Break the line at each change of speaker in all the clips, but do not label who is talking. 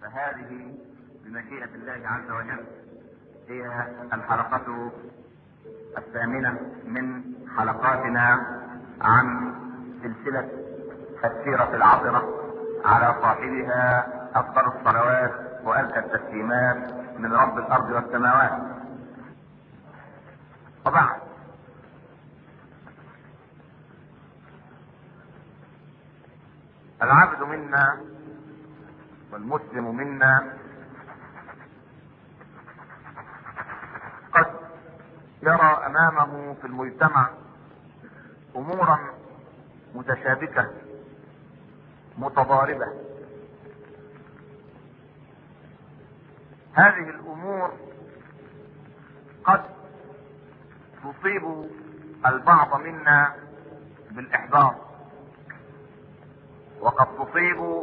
فهذه بمشيئة الله عز وجل هي الحلقة الثامنة من حلقاتنا عن سلسلة السيرة العطرة على صاحبها أفضل الصلوات وأزكى التسليمات من رب الأرض والسماوات وبعد العبد منا والمسلم منا قد يرى امامه في المجتمع امورا متشابكه متضاربه هذه الامور قد تصيب البعض منا بالاحباط وقد تصيب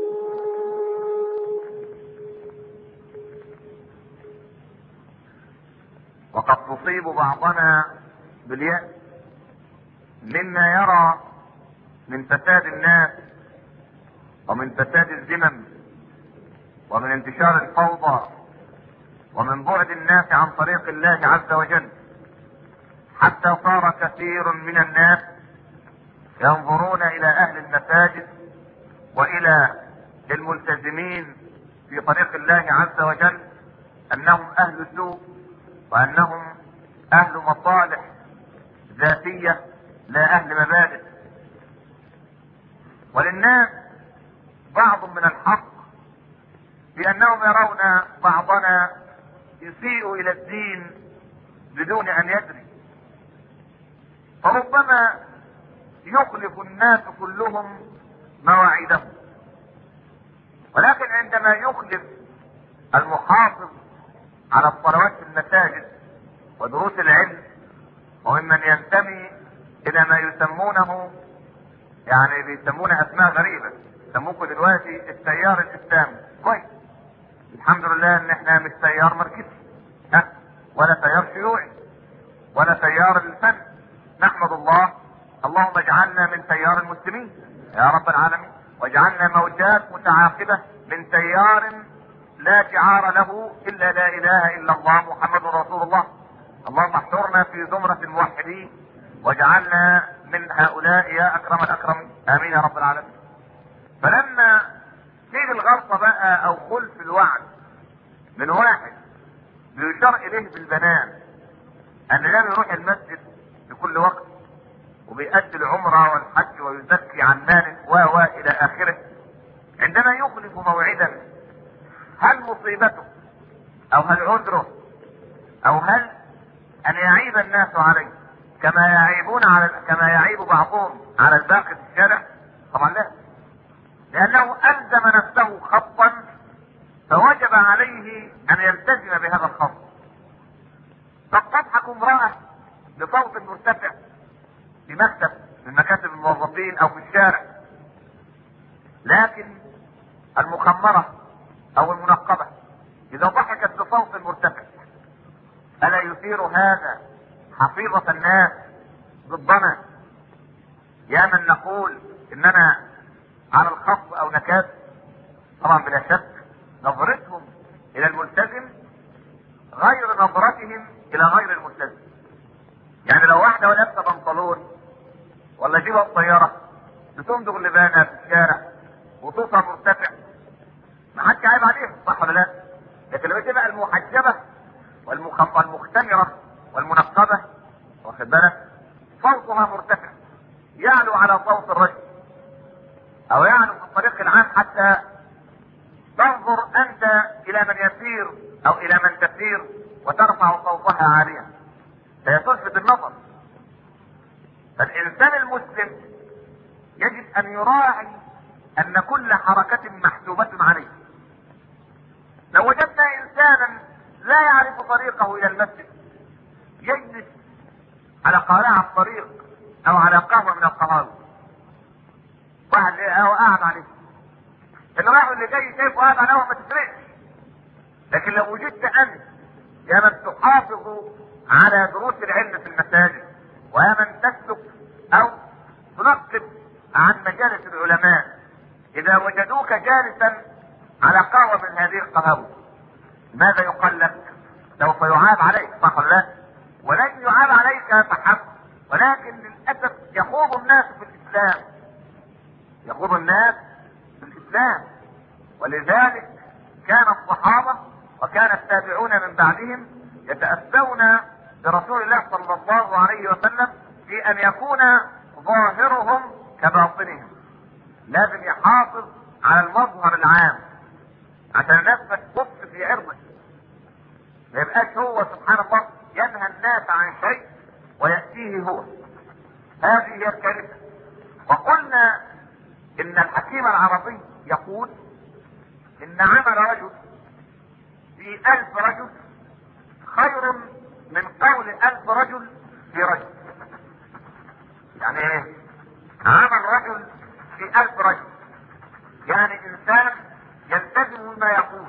وقد تصيب بعضنا باليأس مما يرى من فساد الناس ومن فساد الذمم ومن انتشار الفوضى ومن بعد الناس عن طريق الله عز وجل حتى صار كثير من الناس ينظرون الى اهل المساجد والى الملتزمين في طريق الله عز وجل انهم اهل سوء وانهم اهل مصالح ذاتيه لا اهل مبادئ وللناس بعض من الحق بانهم يرون بعضنا يسيء الى الدين بدون ان يدري فربما يخلف الناس كلهم مواعيدهم ولكن عندما يخلف المحافظ على الصلوات في المساجد ودروس العلم وممن ينتمي الى ما يسمونه يعني بيسمون اسماء غريبه يسموكم دلوقتي التيار الاسلامي كويس الحمد لله ان احنا مش تيار مركزي ها ولا تيار شيوعي ولا تيار الفن نحمد الله اللهم اجعلنا من تيار المسلمين يا رب العالمين واجعلنا موجات متعاقبه من تيار لا شعار له الا لا اله الا الله محمد رسول الله اللهم احشرنا في زمرة الموحدين واجعلنا من هؤلاء يا اكرم الاكرمين امين يا رب العالمين فلما تيجي الغلطة بقى او خلف الوعد من واحد بيشار اليه بالبنان ان لا يروح المسجد في كل وقت وبيأدي العمرة والحج ويزكي عن مال و و الى اخره عندما يخلف موعدا هل مصيبته او هل عذره او هل ان يعيب الناس عليه كما يعيبون على كما يعيب بعضهم على الباقي في الشارع طبعا لا لانه الزم نفسه خطا فوجب عليه ان يلتزم بهذا الخط قد تضحك امرأة بصوت مرتفع في مكتب من مكاتب الموظفين او في الشارع لكن المخمرة او المنقبة اذا ضحكت بصوت مرتفع الا يثير هذا حفيظة الناس ضدنا يا من نقول اننا على الخط او نكاد طبعا بلا شك نظرتهم الى الملتزم غير نظرتهم الى غير الملتزم يعني لو واحدة لابسة بنطلون ولا جيبها الطيارة بتمضغ لبانها في الشارع وصوتها مرتفع ما حدش عيب عليهم صح ولا لا؟ لكن لما تبقى المحجبة والمختمرة والمنقبة واخد بالك صوتها مرتفع يعلو على صوت الرجل او يعلو في الطريق العام حتى تنظر انت الى من يسير او الى من تسير وترفع صوتها عاليا فهي تلفت النظر فالانسان المسلم يجب ان يراعي ان كل حركة محسوبة عليه لو وجدنا انسانا لا يعرف طريقه الى المسجد يجلس على قارعة الطريق او على قهوة من القهاوي واحد هو قاعد عليه اللي رايح واللي جاي شايفه قاعد على ما تفرقش لكن لو وجدت انت يا من تحافظ على دروس العلم في المساجد ويا من تسلك او تنقب عن مجالس العلماء اذا وجدوك جالسا على قهوة من هذه القهاوي ماذا يقال لك؟ سوف يعاب عليك صح ولا لا؟ ولكن يعاب عليك فحسب ولكن للاسف يخوض الناس في الاسلام يخوض الناس في الاسلام ولذلك كان الصحابه وكان التابعون من بعدهم يتاسون برسول الله صلى الله عليه وسلم في ان يكون ظاهرهم كباطنهم لازم يحافظ على المظهر العام عشان الناس ما تبص في عرضه ما يبقاش هو سبحان الله ينهى الناس عن شيء ويأتيه هو هذه هي الكارثة وقلنا ان الحكيم العربي يقول ان عمل رجل في الف رجل خير من قول الف رجل في رجل يعني ايه عمل رجل في الف رجل يعني انسان يلتزم ما يقول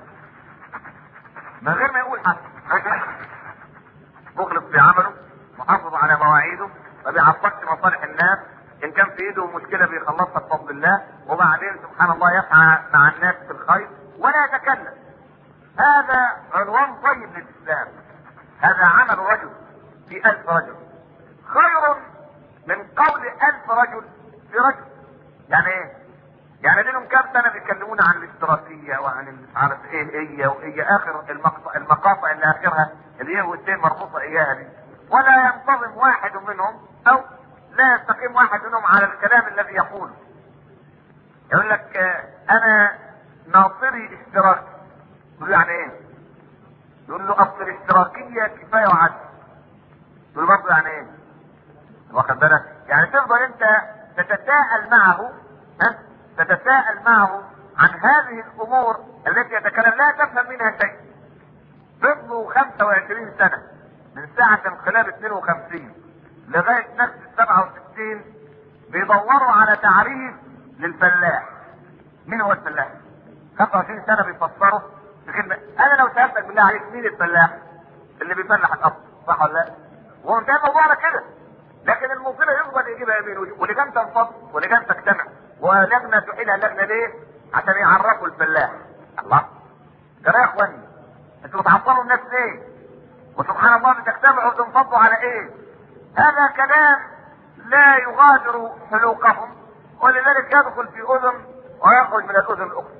من غير ما يقول حاجه مخلص في عمله محافظ على مواعيده ما بيعطلش مصالح الناس ان كان في ايده مشكله بيخلصها بفضل الله وبعدين سبحان الله يسعى مع الناس في الخير ولا يتكلم هذا عنوان طيب للاسلام هذا عمل رجل في الف رجل خير من قول الف رجل في رجل يعني ايه يعني لهم كام سنه بيتكلمون عن الاشتراكيه وعن مش عارف ايه هي وهي اخر المقطع المقاطع اللي اخرها اللي هي والدين مربوطه اياها دي ولا ينتظم واحد منهم او لا يستقيم واحد منهم على الكلام الذي يقوله يقول لك آه، انا ناصري اشتراكي يقول له يعني ايه؟ يقول له اصل الاشتراكيه كفايه وعدل يقول له برضه يعني ايه؟ واخد بالك؟ يعني تفضل انت تتساءل معه ها؟ تتساءل معه عن هذه الامور التي يتكلم لا تفهم منها شيء. فضلوا 25 سنه من ساعه انقلاب 52 لغايه نفس 67 بيدوروا على تعريف للفلاح. مين هو الفلاح؟ 25 سنه بيفسروا بكلمه انا لو سالتك بالله عليك مين الفلاح؟ اللي بيفلح الارض صح ولا لا؟ وهو انتهى الموضوع على كده. لكن المصيبه يفضل يجيبها يمين ولجان تنفض ولجان تجتمع ولجنه تحيلها لجنه ليه؟ عشان يعرفوا الفلاح. الله ترى يا اخواني انتوا بتعطلوا الناس ليه؟ وسبحان الله بتجتمعوا وتنفضوا على ايه؟ هذا كلام لا يغادر حلوقهم ولذلك يدخل في اذن ويخرج من الاذن الاخرى.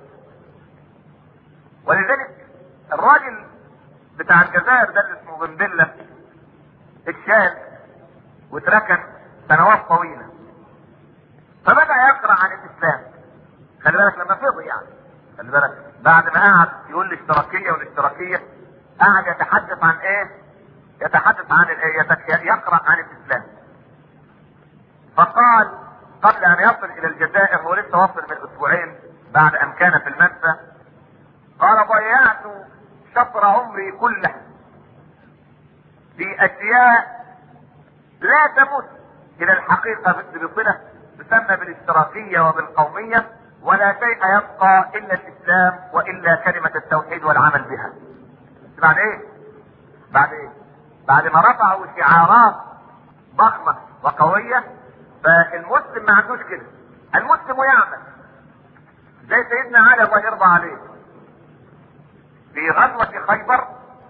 ولذلك الراجل بتاع الجزائر ده اللي اسمه بندلة اتشال واتركن سنوات طويلة فبدأ يقرأ عن الإسلام خلي بالك لما فضي يعني خلي بالك بعد ما قعد يقول الاشتراكية والاشتراكية قعد يتحدث عن ايه؟ يتحدث عن الايه؟ يت- يقرأ عن الإسلام فقال قبل أن يصل إلى الجزائر هو لسه وصل من أسبوعين بعد أن كان في المنفى قال ضيعت شطر عمري كله في اشياء لا تمت الى الحقيقه بصله تسمى بالاشتراكيه وبالقوميه ولا شيء يبقى الا الاسلام والا كلمه التوحيد والعمل بها. بعد ايه؟ بعد ايه؟ بعد ما رفعوا شعارات ضخمه وقويه فالمسلم ما عندوش كده. المسلم يعمل زي سيدنا علي الله يرضى عليه في غزوة خيبر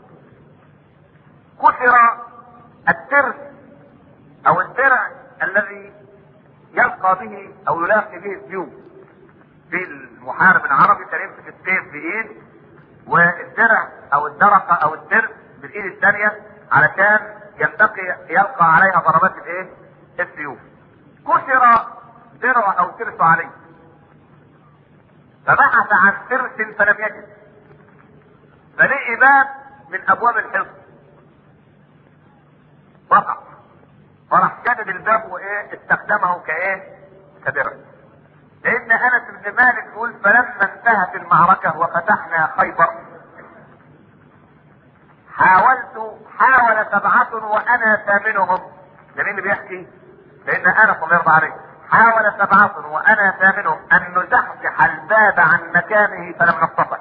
كسر الترس او الدرع الذي يلقى به او يلاقي به السيوف في المحارب العربي كان يمسك السيف بايد والدرع او الدرقه او الترس بالايد الثانيه علشان يلتقي يلقى عليها ضربات الايه؟ السيوف. كسر درع او ترس عليه. فبحث عن ترس فلم يجد. فلقي باب من ابواب الحفظ فقط فراح شدد الباب وايه استخدمه كايه كدرع لان انس بن مالك يقول فلما انتهت المعركه وفتحنا خيبر حاولت حاول سبعة وانا ثامنهم ده مين اللي بيحكي؟ لان انس الله يرضى عليه حاول سبعة وانا ثامنهم ان نزحزح الباب عن مكانه فلم نستطع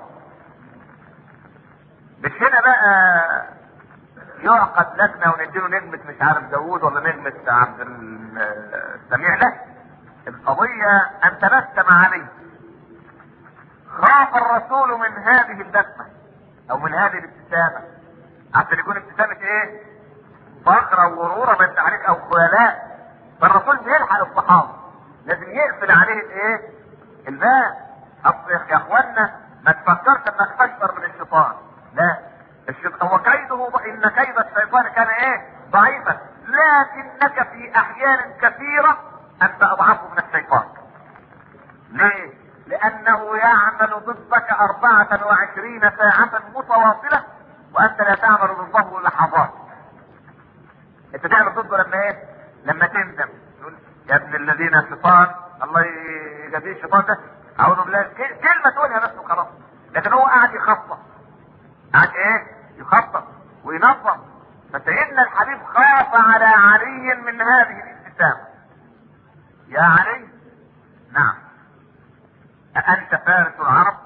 مش هنا بقى يعقد لجنة ونديله نجمة مش عارف داوود ولا نجمة عبد السميع لا القضية أن تبسم عليه خاف الرسول من هذه البسمة او من هذه الابتسامة عشان يكون ابتسامة ايه فخرة وغرورة ما انت عليك او خيلاء فالرسول بيلحق الصحابة لازم يقفل عليه الايه الباب اصل يا اخوانا ما تفكرش انك اشطر من الشيطان لا الشيطان هو كيده ان كيد الشيطان كان ايه ضعيفا لكنك في احيان كثيرة انت اضعف من الشيطان ليه لانه يعمل ضدك اربعة وعشرين ساعة متواصلة وانت لا تعمل ضده لحظات انت تعمل ضده لما ايه لما تندم تقول يا ابن الذين شيطان الله يجازيه الشيطان ده اعوذ بالله ك- كلمة تقولها بس وخلاص لكن هو قاعد يخطط قاعد ايه يخطط وينظم فسيدنا الحبيب خاف على علي من هذه الابتسامة يا علي نعم أأنت فارس العرب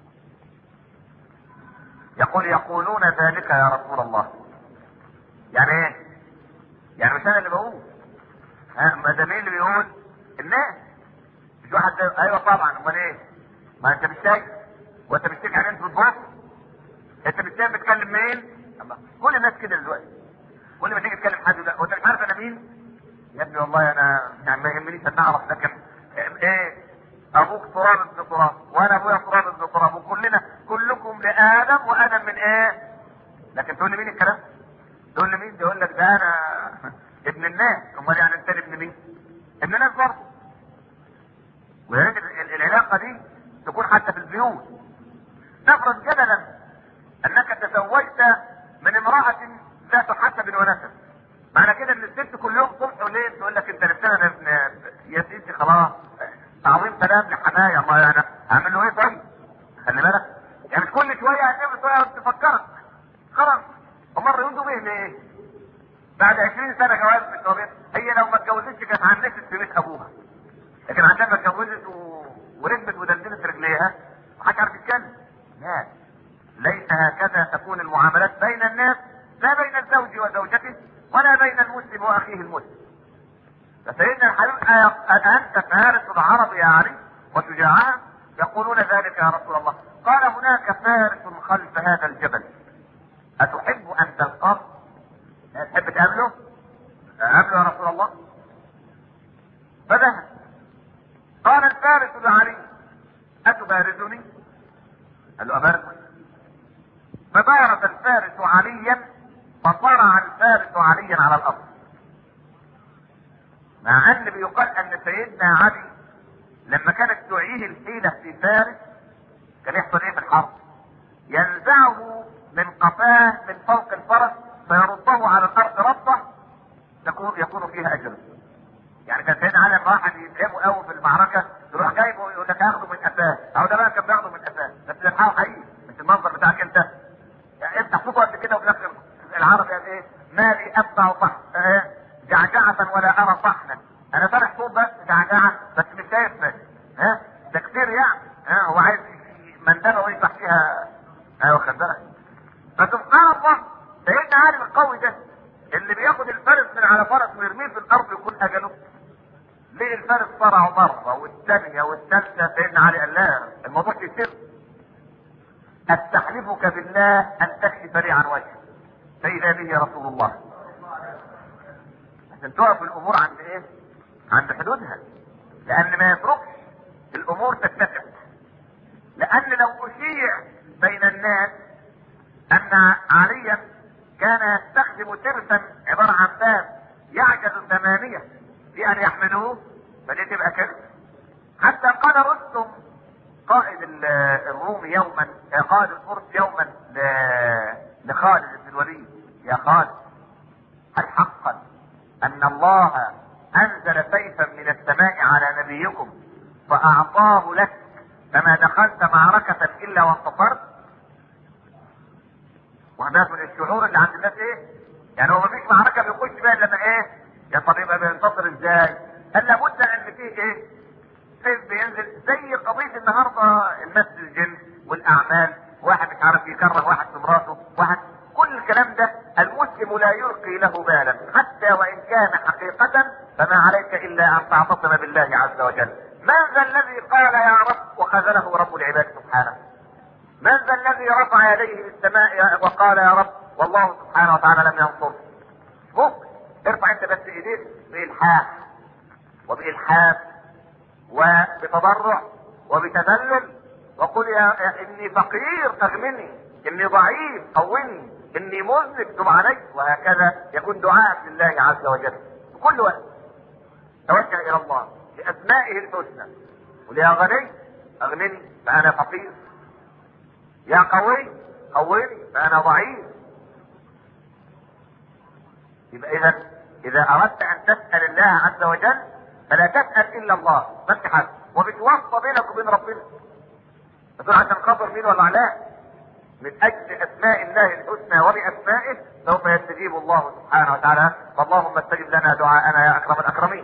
يقول يقولون ذلك يا رسول الله يعني ايه يعني مش انا اللي بقول ها ما ده مين اللي بيقول الناس مش واحد ده- ايوه طبعا امال ايه ما انت مش شايف وانت مش شايف يعني انت بتبص انت مش شايف بتكلم مين الله كل الناس كده دلوقتي كل ما تيجي تكلم حد لا وانت مش عارف انا مين يا ابني والله انا يعني ما يهمنيش ان اعرف لكن ايه ابوك تراب ابن تراب وانا ابويا تراب ابن تراب وكلنا كلكم لادم وادم من ايه لكن تقول لي مين الكلام تقول لي مين يقول لك ده انا ابن الناس امال يعني انت ابن مين ابن الناس برضه ويا ريت ال- ال- العلاقه دي تكون حتى في البيوت نفرض جدلا انك تزوجت من امراه ذات حسب ونسب معنى كده ان الست كل يوم صبح وليل تقول لك انت نفسنا ابن يا سيدي خلاص تعظيم سلام لحماية الله انا هعمل له ايه طيب خلي بالك يعني مش كل شويه هتعمل شويه تفكرك خلاص امال يقولوا به ليه؟ بعد 20 سنه جواز من الجوابات هي لو ما اتجوزتش كانت عنست في بيت ابوها لكن عشان ما اتجوزت و... وركبت ودندنت رجليها محدش عارف يتكلم لا ليس هكذا تكون المعاملات بين الناس لا بين الزوج وزوجته ولا بين المسلم واخيه المسلم فسيدنا الحبيب أ- أأنت فارس العرب يا علي وشجاعها يقولون ذلك يا رسول الله قال هناك فارس خلف هذا الجبل أتحب أن تلقاه؟ تحب تقابله؟ أقابله يا رسول الله؟ فذهب قال الفارس لعلي أتبارزني؟ قال له أبارزك فبارز الفارس عليا فصرع الفارس عليا على الأرض مع ان بيقال ان سيدنا علي لما كانت تعيه الحيلة في فارس كان يحصل ايه في الحرب ينزعه من قفاه من فوق الفرس فيرده على الارض رده تكون يكون فيها اجر يعني كان سيدنا علي لما واحد يتعبه قوي في المعركه يروح جايبه يقول لك هاخده من قفاه او ده بقى كان بياخده من قفاه بس يلحقه حقيقي مش المنظر بتاعك انت يعني افتح صوته قد كده وفي الاخر العربي قال ايه مالي اتبع صح آه، جعجعة ولا ارى صحنا انا فاتح صوت بس جعجعة بس مش شايف بس ها ده كتير يعني ها هو عايز مندبه ويفتح فيها ايوه خد بالك فسبحان الله سيدنا علي القوي ده اللي بياخد الفارس من على فرس ويرميه في الارض يكون اجله ليه الفارس صرعه مره والثانيه والثالثه سيدنا علي قال لا الموضوع يصير استحلفك بالله ان تكشف لي عن وجهك فاذا به رسول الله عشان تقف الامور عند ايه عند حدودها لان ما يتركش الامور تتسع لان لو اشيع بين الناس ان عليا كان يستخدم ترسا عبارة عن باب يعجز ثمانية في ان يحملوه فدي تبقى كده حتى قال رستم قائد ال- الروم يوما آه، قائد الفرس يوما ل- لخالد بن الوليد يا خالد هل حقا ان الله انزل سيفا من السماء على نبيكم فاعطاه لك فما دخلت معركة الا وانتصرت وهذا من الشعور اللي عند الناس ايه يعني هو مفيش معركة بيخش بيها لما ايه يا طب يبقى بينتصر ازاي قال لابد ان فيه ايه سيف بينزل زي قضية النهاردة المس الجن والاعمال واحد مش عارف يكره واحد في مراته واحد كل الكلام ده المسلم لا يلقي له بالا حتى وان كان حقيقة فما عليك الا ان تعتصم بالله عز وجل من ذا الذي قال يا رب وخذله رب العباد سبحانه من ذا الذي رفع يديه للسماء وقال يا رب والله سبحانه وتعالى لم ينصر ممكن ارفع انت بس ايديك بالحاح وبالحاف وبتضرع وبتذلل وقل يا يا اني فقير اغنني اني ضعيف قوني اني مذنب تب علي وهكذا يكون دعاء لله عز وجل في كل وقت توجه الى الله باسمائه الحسنى قل يا غني اغنني فانا فقير يا قوي قويني فانا ضعيف يبقى اذا اذا اردت ان تسال الله عز وجل فلا تسال الا الله ما انت حد وبتوصى بينك وبين ربنا تقول عشان خاطر مين ولا لا من اجل اسماء الله الحسنى وباسمائه سوف يستجيب الله سبحانه وتعالى فاللهم استجب لنا دعاءنا يا اكرم الاكرمين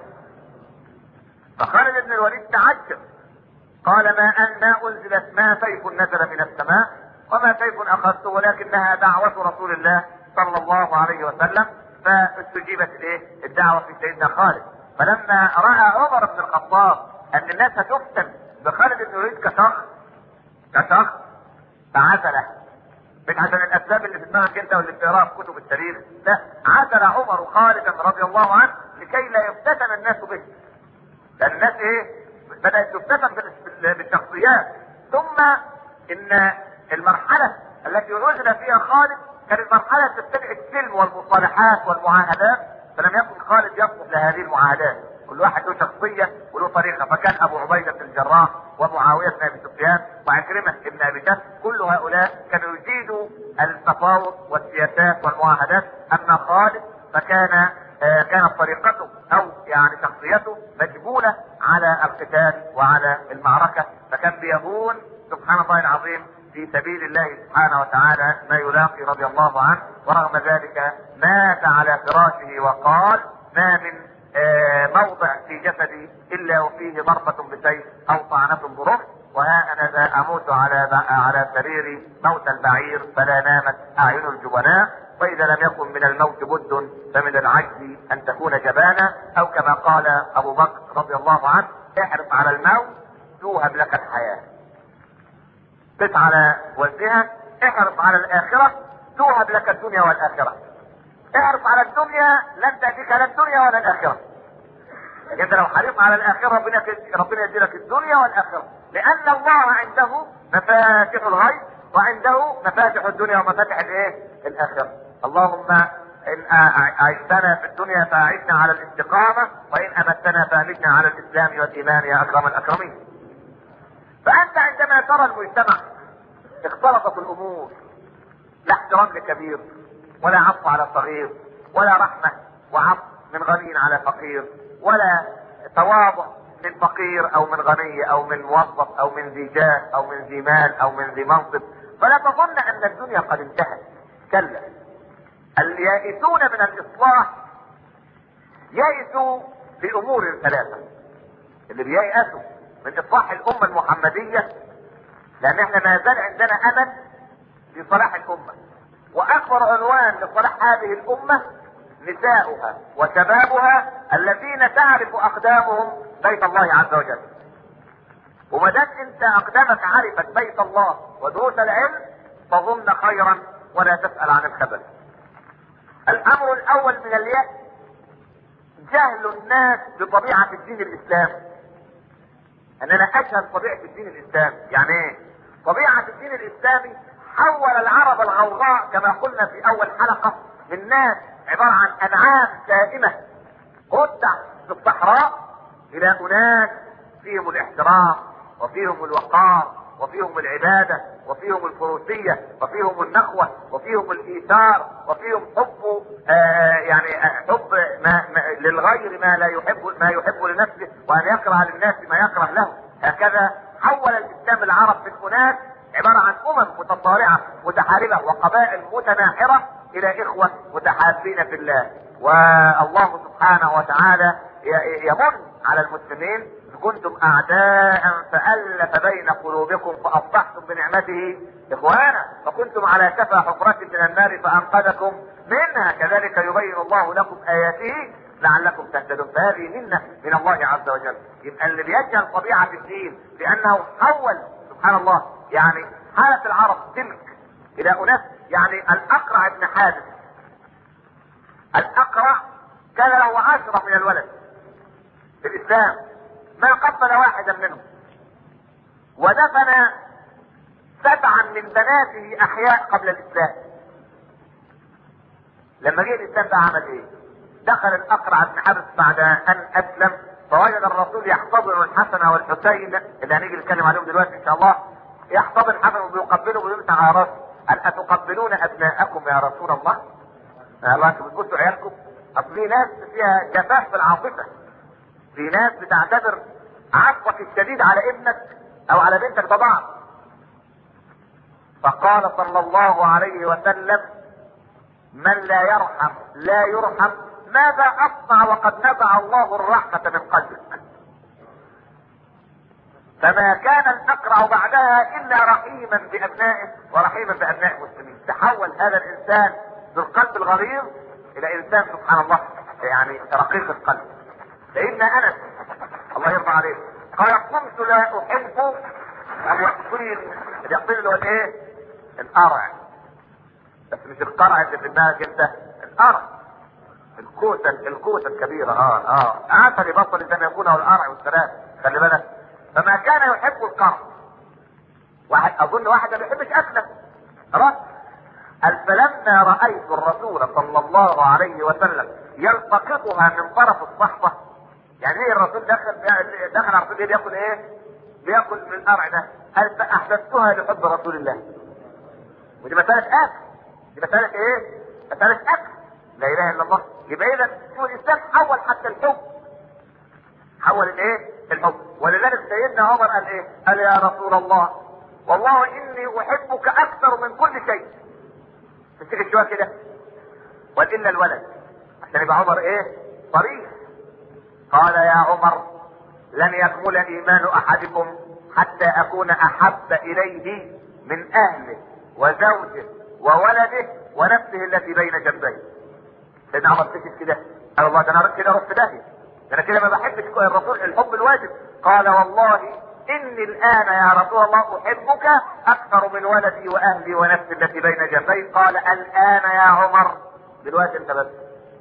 فخالد بن الوليد تعجب قال ما ان ما انزلت ما سيف نزل من السماء وما سيف اخذته ولكنها دعوه رسول الله صلى الله عليه وسلم فاستجيبت الايه؟ الدعوه في سيدنا خالد فلما راى عمر بن الخطاب ان الناس هتفتن بخالد بن الوليد كشخص كشخص فعزله مش عشان الاسباب اللي في دماغك انت واللي بتقراها في كتب التاريخ لا عزل عمر خالدا رضي الله عنه لكي لا يفتتن الناس به لان الناس ايه بدات تفتتن بال- بالشخصيات ثم ان المرحله التي نزل فيها خالد كانت مرحله تتبع السلم والمصالحات والمعاهدات فلم يكن خالد يصلح لهذه المعاهدات كل واحد له شخصيه وله طريقه فكان ابو عبيده بن الجراح ومعاويه بن ابي سفيان وعكرمه بن ابي جهل كل هؤلاء كانوا يجيدوا التفاوض والسياسات والمعاهدات اما خالد فكان آه، كانت طريقته او يعني شخصيته مجبوله على القتال وعلى المعركه فكان بيهون سبحان الله العظيم في سبيل الله سبحانه وتعالى ما يلاقي رضي الله عنه ورغم ذلك مات على فراشه وقال ما من آه، موضع في جسدي الا وفيه ضربة بسيف او طعنة برمح وها انا ذا اموت على على سريري موت البعير فلا نامت اعين الجبناء واذا لم يكن من الموت بد فمن العجز ان تكون جبانا او كما قال ابو بكر رضي الله عنه احرص على الموت توهب لك الحياه قس على وزنها احرص على الاخره توهب لك الدنيا والاخره احرص على الدنيا لن تاتيك لا الدنيا ولا الاخره انت لو حريص على الاخره ربنا ربنا يدي لك الدنيا والاخره لان الله عنده مفاتيح الغيب وعنده مفاتيح الدنيا ومفاتيح الايه الاخره اللهم ان اعشتنا في الدنيا فاعشنا على الاستقامه وان امتنا فامتنا على الاسلام والايمان يا اكرم الاكرمين فانت عندما ترى المجتمع اختلطت الامور لا احترام لكبير ولا عفو على صغير ولا رحمه وعفو من غني على فقير ولا تواضع من فقير او من غني او من موظف او من ذي جاه او من ذي مال او من ذي منصب فلا تظن ان الدنيا قد انتهت كلا اليائسون من الاصلاح يئسوا بامور ثلاثه اللي بييأسوا من اصلاح الامه المحمديه لان احنا ما زال عندنا امل في صلاح الامه واكبر عنوان لصلاح هذه الامه نساؤها وشبابها الذين تعرف اقدامهم بيت الله عز وجل وما دام انت اقدامك عرفت بيت الله ودروس العلم فظن خيرا ولا تسال عن الخبر الامر الاول من اليأس جهل الناس بطبيعه الدين الاسلامي ان انا اشهد طبيعه الدين الاسلامي يعني ايه طبيعه الدين الاسلامي حول العرب الغوغاء كما قلنا في اول حلقه من ناس عباره عن انعام دائمه قطع في الصحراء الى اناس فيهم الاحترام وفيهم الوقار وفيهم العبادة وفيهم الفروسية وفيهم النخوة وفيهم الإيثار وفيهم حب آه يعني حب ما ما للغير ما لا يحب ما يحب لنفسه وأن يكره للناس ما يكره له هكذا حول الإسلام العرب من أناس عبارة عن أمم متصارعة متحاربة وقبائل متناحرة إلى إخوة متحابين في الله والله سبحانه وتعالى يمن على المسلمين كنتم اعداء فالف بين قلوبكم فاصبحتم بنعمته اخوانا وكنتم على شفا حفرة من النار فانقذكم منها كذلك يبين الله لكم اياته لعلكم تهتدون فهذه منة من الله عز وجل يبقى اللي بيجهل طبيعة الدين لانه حول سبحان الله يعني حالة العرب تلك الى اناس يعني الاقرع بن حابس الاقرع كان له عشرة من الولد في الاسلام ما قبل واحدا منهم ودفن سبعا من بناته احياء قبل الاسلام لما جه الاسلام بقى عمل ايه دخل الاقرع بن حابس بعد ان اسلم فوجد الرسول يحتضن الحسن والحسين اللي هنيجي نتكلم عليهم دلوقتي ان شاء الله يحتضن الحسن ويقبله ويمسح على راسه قال اتقبلون ابناءكم يا رسول الله؟ يا الله انتوا بتبصوا عيالكم؟ اصل في ناس فيها جفاف في العاطفه في ناس بتعتبر عطفك الشديد على ابنك او على بنتك ده ضعف فقال صلى الله عليه وسلم من لا يرحم لا يرحم ماذا اصنع وقد نزع الله الرحمة من قلبك فما كان الاقرع بعدها الا رحيما بابنائه ورحيما بابناء المسلمين تحول هذا الانسان بالقلب الغليظ الى انسان سبحان الله يعني رقيق القلب سيدنا انس الله يرضى عليه قال كنت لا احب اليقطين اليقطين اللي هو الايه القرع بس مش القرع اللي في دماغك انت القرع الكوسه الكوسه الكبيره اه اه عسل بصل زي ما يكون او القرع والسلام خلي بالك فما كان يحب القرع واحد اظن واحد ما بيحبش اكله خلاص قال فلما رايت الرسول صلى الله عليه وسلم يلتقطها من طرف الصحبه يعني ايه الرسول دخل دخل على الرسول بياكل ايه؟ بياكل من القرع ده قال فاحدثتها لحب رسول الله ودي مساله اكل دي مساله ايه؟ مساله اكل لا اله الا الله يبقى اذا شو الاسلام حول حتى الحب حول الايه؟ الحب ولذلك سيدنا عمر قال ايه؟ قال يا رسول الله والله اني احبك اكثر من كل شيء تمسك شويه كده والا الولد عشان يبقى عمر ايه؟ صريح قال يا عمر لن يكمل ايمان احدكم حتى اكون احب اليه من اهله وزوجه وولده ونفسه التي بين جنبيه سيدنا عمر سكت كده قال والله ده انا كده رحت داهيه ده انا كده ما بحبش الرسول الحب الواجب قال والله اني الان يا رسول الله احبك اكثر من ولدي واهلي ونفسي التي بين جنبي قال الان يا عمر دلوقتي انت بس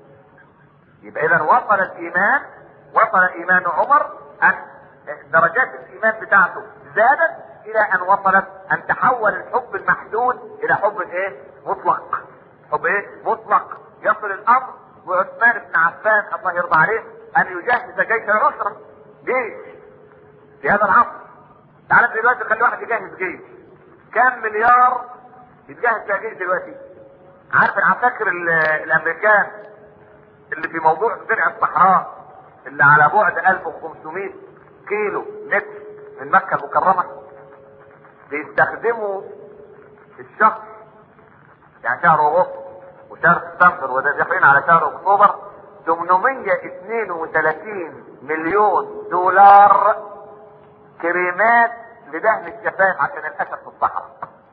يبقى اذا وصل الايمان وصل ايمان عمر ان درجات الايمان بتاعته زادت الى ان وصلت ان تحول الحب المحدود الى حب ايه مطلق حب ايه مطلق يصل الامر وعثمان بن عفان الله يرضى عليه ان يجهز جيش العسرة جيش في هذا العصر تعالى دلوقتي خلي واحد يجهز جيش كام مليار يتجهز فيها جيش دلوقتي عارف العساكر الامريكان اللي في موضوع درع الصحراء اللي على بعد 1500 كيلو متر من مكة المكرمة بيستخدموا في الشهر يعني شهر اغسطس وشهر سبتمبر وده داخلين على شهر اكتوبر 832 مليون دولار كريمات لدهن الشفايف عشان الاسد في الصحراء.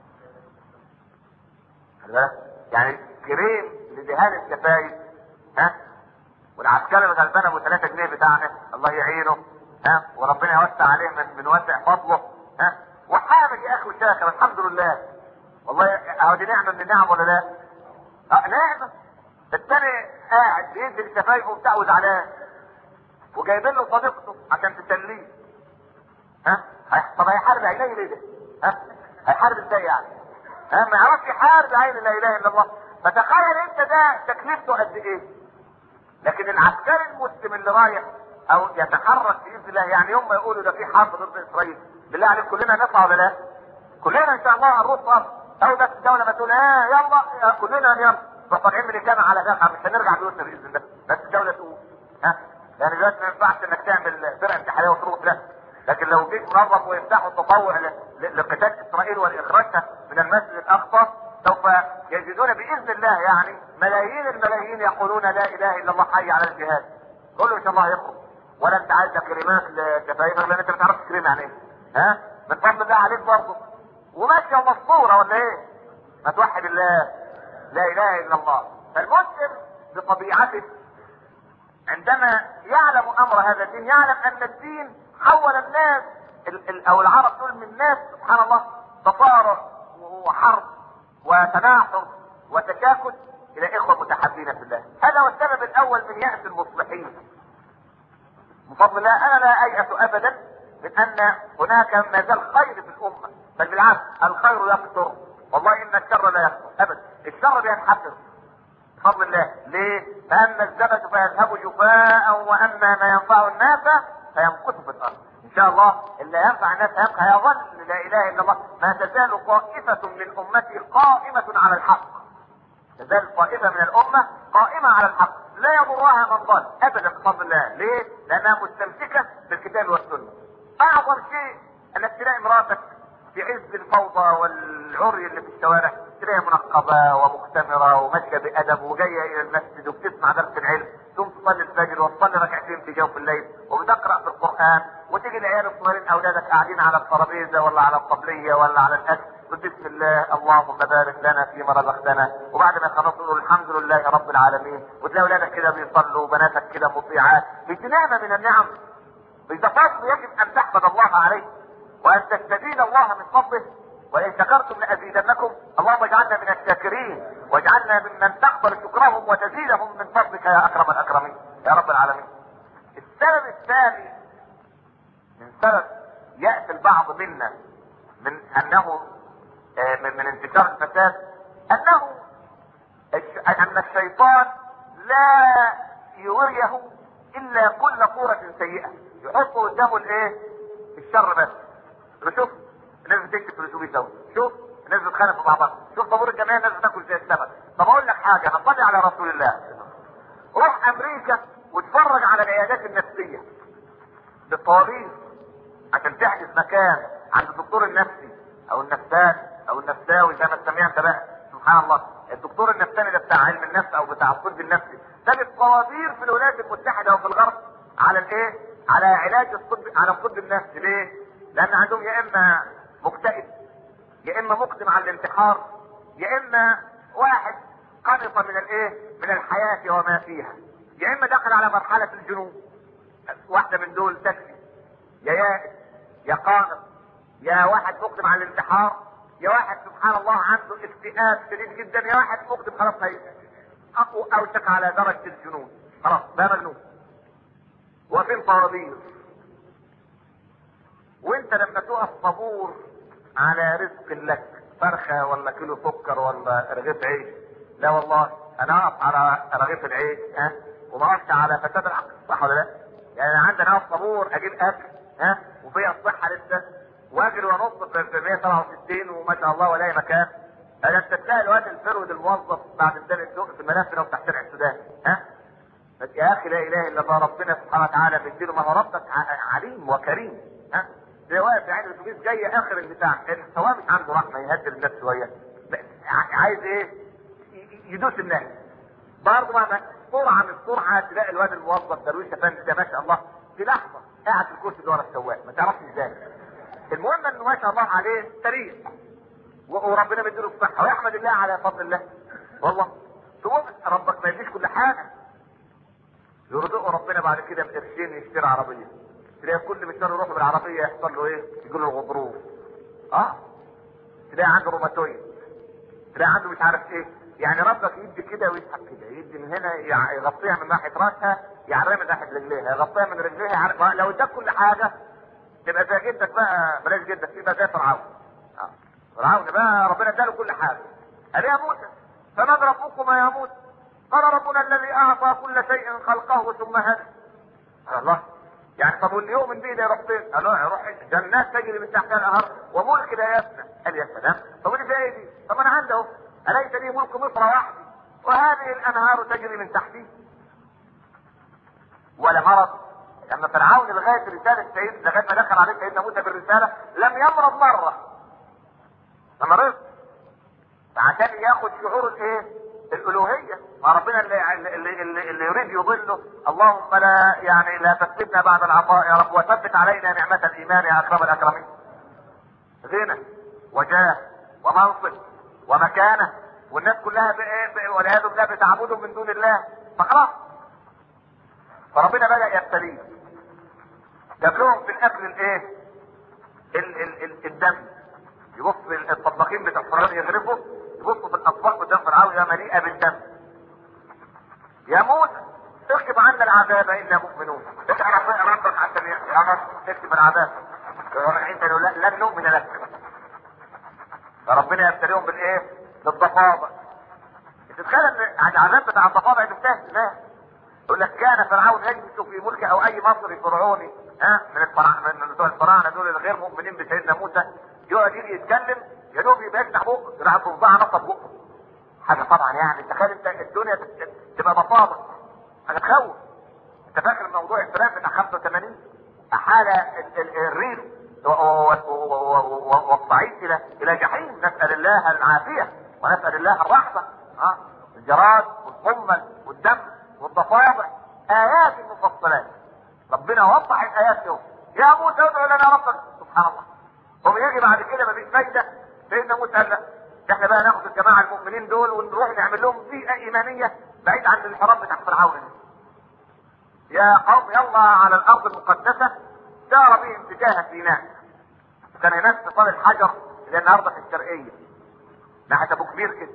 يعني كريم لدهان الشفايف ها والعسكري الغلبان ابو 3 جنيه بتاعنا الله يعينه ها وربنا يوسع عليه من من واسع فضله ها وحامد يا اخي وشاكر الحمد لله والله اهو دي نعمه من النعم ولا لا؟ اه نعمه الثاني قاعد بينزل شفايفه وبتاع وزعلان وجايبين له صديقته عشان تسليه ها طب هيحارب عينيه ليه ده؟ ها هيحارب ازاي يعني؟ ها ما يعرفش يحارب عين لا اله الا الله فتخيل انت ده تكلفته قد ايه؟ لكن العسكري المسلم اللي رايح او يتحرك باذن الله يعني يوم ما يقولوا ده في حرب ضد اسرائيل بالله عليك كلنا نطلع ولا لا؟ كلنا ان شاء الله هنروح فرض او بس الدوله ما تقول اه يلا كلنا يلا نروح طالعين من الجامعه على جامعه مش هنرجع بيوتنا باذن الله بس الدوله تقول ها يعني دلوقتي ما ينفعش انك تعمل فرقه انتحاريه وتروح لا لكن لو جيت منظم ويفتحوا تطوع لقتال اسرائيل والاخراجها من المسجد الاقصى سوف يجدون باذن الله يعني ملايين الملايين يقولون لا اله الا الله حي على الجهاد كله ان شاء الله يخرج ولا انت عايز كلمات لشفايفك لان انت ما تعرفش كلمه يعني ايه ها من فضل الله عليك برضه وماشيه مسطوره ولا ايه؟ ما توحد الله لا اله الا الله فالمسلم بطبيعته عندما يعلم امر هذا الدين يعلم ان الدين حول الناس ال ال او العرب دول من ناس سبحان الله تصارع وحرب وتناحر وتشاكل الى اخوه متحابين في الله هذا هو السبب الاول من ياس المصلحين من فضل الله انا لا ايأس ابدا من ان هناك ما زال خير في الامه بل بالعكس الخير يكثر والله ان الشر لا يكثر ابدا الشر بينحسر بفضل الله ليه؟ فاما الزبد فيذهب جفاء واما ما ينفع الناس فيمكث في الارض ان شاء الله اللي ينفع الناس يبقى يظل لا اله الا الله ما تزال طائفه من امتي قائمه على الحق تزال طائفه من الامه قائمه على الحق لا يضرها من ضل ابدا بفضل الله ليه؟ لانها مستمسكه بالكتاب والسنه اعظم شيء انك تلاقي امراتك في عز الفوضى والعري اللي في الشوارع تلاقيها منقبة ومختمرة وماشية بأدب وجاية إلى المسجد وبتسمع درس العلم ثم تصلي الفجر وتصلي ركعتين في جوف الليل وبتقرأ في القرآن وتيجي العيال الصغيرين أولادك قاعدين على الترابيزة ولا على الطبلية ولا على الأكل بسم الله اللهم بارك لنا فيما رزقتنا وبعد ما يخلصوا يقولوا الحمد لله رب العالمين وتلاقي اولادك كده بيصلوا وبناتك كده مطيعات في نعمه من النعم اذا فضل يجب ان تحمد الله عليه وان تستزيد الله من فضله وان شكرتم لازيدنكم اللهم اجعلنا من الشاكرين واجعلنا ممن تقبل شكرهم وتزيدهم من فضلك يا اكرم الاكرمين يا رب العالمين السبب الثاني من سبب يأتي البعض منا من انه آه، من, من انتشار الفساد انه الش- ان الشيطان لا يريه الا كل صورة سيئة يحط قدامه الايه الشر بس شوف الناس بتكتب في الاتوبيس اهو شوف الناس بتتخانق في بعضها شوف طابور الجمعيه الناس بتاكل زي السمك طب اقول لك حاجه هنصلي على رسول الله روح امريكا واتفرج على العيادات النفسيه بالطوابير عشان تحجز مكان عند الدكتور النفسي او النفسان او النفساوي زي ما تسميها انت بقى سبحان الله الدكتور النفساني ده بتاع علم النفس او بتاع الطب النفسي ده بالطوابير في الولايات المتحده وفي الغرب على الايه؟ على علاج الطب على الطب النفسي ليه؟ لان عندهم يا اما مكتئب يا اما مقدم على الانتحار يا اما واحد قنط من الايه؟ من الحياه وما فيها يا اما دخل على مرحله الجنون واحده من دول تكفي يا يائس يا قانط يا واحد مقدم على الانتحار يا واحد سبحان الله عنده اكتئاب شديد جدا يا واحد مقدم خلاص هي أو اوشك على درجه الجنون خلاص ده مجنون وفي طوابير وانت لما تقف طابور على رزق لك فرخه ولا كيلو سكر ولا رغيف عيش لا والله انا اقف على رغيف العيش ها وما اقفش على فساد العقل صح ولا لا؟ يعني انا عندي انا اقف طابور اجيب اكل ها وفيها الصحه لسه واجري وانص في 167 وما شاء الله ولاقي مكان انا انت تلاقي الواد الفرود الموظف بعد ميدان الدق في الملف لو تحت شارع السودان ها بس يا اخي لا اله الا الله ربنا سبحانه وتعالى بيديله ما هو ربك ع- عليم وكريم ها زي واقف في عين الاتوبيس جاي اخر البتاع السواق مش عنده رحمه يهدي الناس شويه بس ع- عايز ايه ي- ي- يدوس الناس برضه ما سرعه من السرعه تلاقي الواد الموظف درويش افندي ده ما شاء الله في لحظه قاعد في الكرسي اللي ورا السواق ما تعرفش ازاي المهم انه ما شاء الله عليه سريع و- وربنا بيديله الصحه ويحمد الله على فضل الله والله تقوم ربك ما يديش كل حاجه يرزقه ربنا بعد كده بقرشين يشتري عربيه تلاقي كل مشوار يروح بالعربيه يحصل له ايه؟ يقول له الغضروف اه تلاقي عنده روماتويد تلاقي عنده مش عارف ايه يعني ربك يدي كده ويسحب كده يدي من هنا يع- يغطيها من ناحيه راسها يعريها من ناحيه رجليها يغطيها من رجليها يعرف... لو اداك كل حاجه تبقى زي جدك بقى بلاش جدك يبقى زي فرعون آه. فرعون بقى ربنا اداله كل حاجه قال يا موسى فما ربكما يا موسى قال ربنا الذي اعطى كل شيء خلقه ثم هدى قال الله يعني طب واللي يؤمن به ده يروح فين؟ قال له يروح جنات تجري من تحتها الانهار وملك لا يفنى قال يا سلام طب ودي فيها ايه دي؟ طب انا عندي اهو اليس لي ملك مصر وحدي وهذه الانهار تجري من تحتي ولا مرض لما فرعون لغايه رساله سيد لغايه ما دخل عليه سيدنا موسى بالرساله لم يمرض مره ما مرض فعشان ياخد شعور الايه؟ الالوهيه ما ربنا اللي, اللي, اللي, اللي يريد يضله اللهم لا يعني لا تفتنا بعد العطاء يا رب وثبت علينا نعمه الايمان يا اكرم الاكرمين. غنى وجاه ومنصب ومكانه والناس كلها بإيه بإيه والعياذ بالله بتعبدهم من دون الله فخلاص فربنا بدا يبتليه جاب لهم في الاكل الايه؟ ال- ال- ال- الدم يبص الطباخين بتوع فرعون يغرفوا يبصوا في الاطباق قدام فرعون يا مليئه بالدم يا موسى اكتب عنا العذاب انا مؤمنون اكتب ربك عشان يا رب اكتب العذاب انت لا- لن نؤمن لك فربنا يبتليهم بالايه؟ بالضفادع تتخيل ان العذاب بتاع الضفادع ده سهل لا يقول لك كان فرعون يجلس في ملك او اي مصري فرعوني ها من الفراعنه من بتوع الفراعنه دول الغير مؤمنين بسيدنا موسى يقعد يجي يتكلم يا دوب يبقى يفتح بقه يروح الضفدعه نصب بقه حاجه طبعا يعني تخيل انت الدنيا تت- تبقى ضفادع حاجه تخوف انت فاكر الموضوع الفلان بتاع 85 احال ال- ال- الريف و- و- و- و- و- والصعيد الى الى جحيم نسال الله العافيه ونسال الله الرحمه ها الجراد والقمل والدم والضفادع ايات مفصلات ربنا وضح الايات يوم يا موسى ادعو لنا ربك سبحان الله هم يجي بعد كده مفيش فايده سيدنا موسى قال لا احنا بقى ناخد الجماعه المؤمنين دول ونروح نعمل لهم بيئه ايمانيه بعيد عن الحرام بتاع فرعون ده. يا قوم يلا على الارض المقدسه سار بهم اتجاه سيناء كان هناك في صال الحجر اللي النهارده في الشرقيه ناحيه ابو كبير كده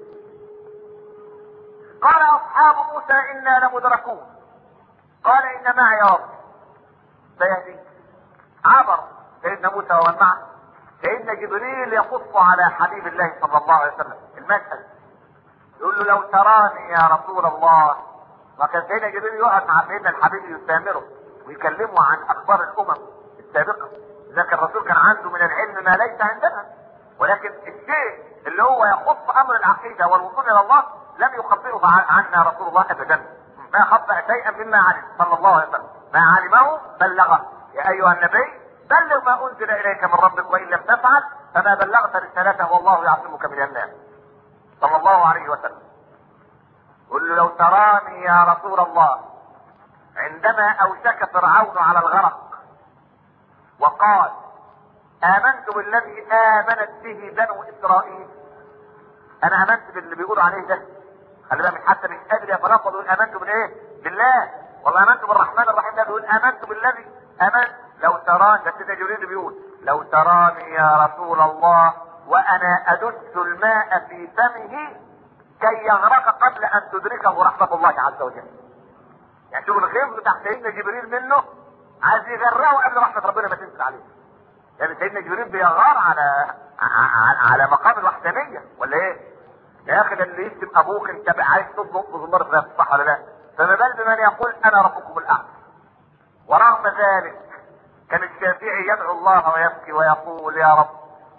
قال اصحاب موسى انا لمدركون قال ان معي رب سيهدي عبر سيدنا موسى ومن معه سيدنا جبريل يقص على حبيب الله صلى الله عليه وسلم المشهد يقول له لو تراني يا رسول الله وكان سيدنا جبريل يقعد مع سيدنا الحبيب يسامره ويكلمه عن اخبار الامم السابقه لذلك الرسول كان عنده من العلم ما ليس عندنا ولكن الشيء اللي هو يخص امر العقيده والوصول الى الله لم يخبره عن- عنا رسول الله ابدا ما خبأ شيئا مما علم صلى الله عليه وسلم ما علمه بلغه يا ايها النبي بلغ ما انزل اليك من ربك وان لم تفعل فما بلغت رسالته والله يعصمك من الناس صلى الله عليه وسلم قل له لو تراني يا رسول الله عندما اوشك فرعون على الغرق وقال امنت بالذي امنت به بنو اسرائيل انا امنت باللي بيقولوا عليه ده خلي بالك حتى مش قادر يتلفظ يقول امنت بالايه بالله والله امنت بالرحمن الرحيم ده بيقول امنت بالذي امنت لو تراني ده سيدنا جبريل بيقول لو تراني يا رسول الله وانا ادس الماء في فمه كي يغرق قبل ان تدركه رحمه الله عز وجل يعني شوف الغيظ بتاع سيدنا جبريل منه عايز يغرقه قبل رحمه ربنا ما تنزل عليه يعني سيدنا جبريل بيغار على ع- على مقام الوحدانيه ولا ايه؟ يا اخي ده اللي يشتم ابوك انت بقى عايز تطلق بزمار في صح ولا لا؟ فما بال بمن يقول انا ربكم الاعلى. ورغم ذلك كان الشافعي يدعو الله ويبكي ويقول يا رب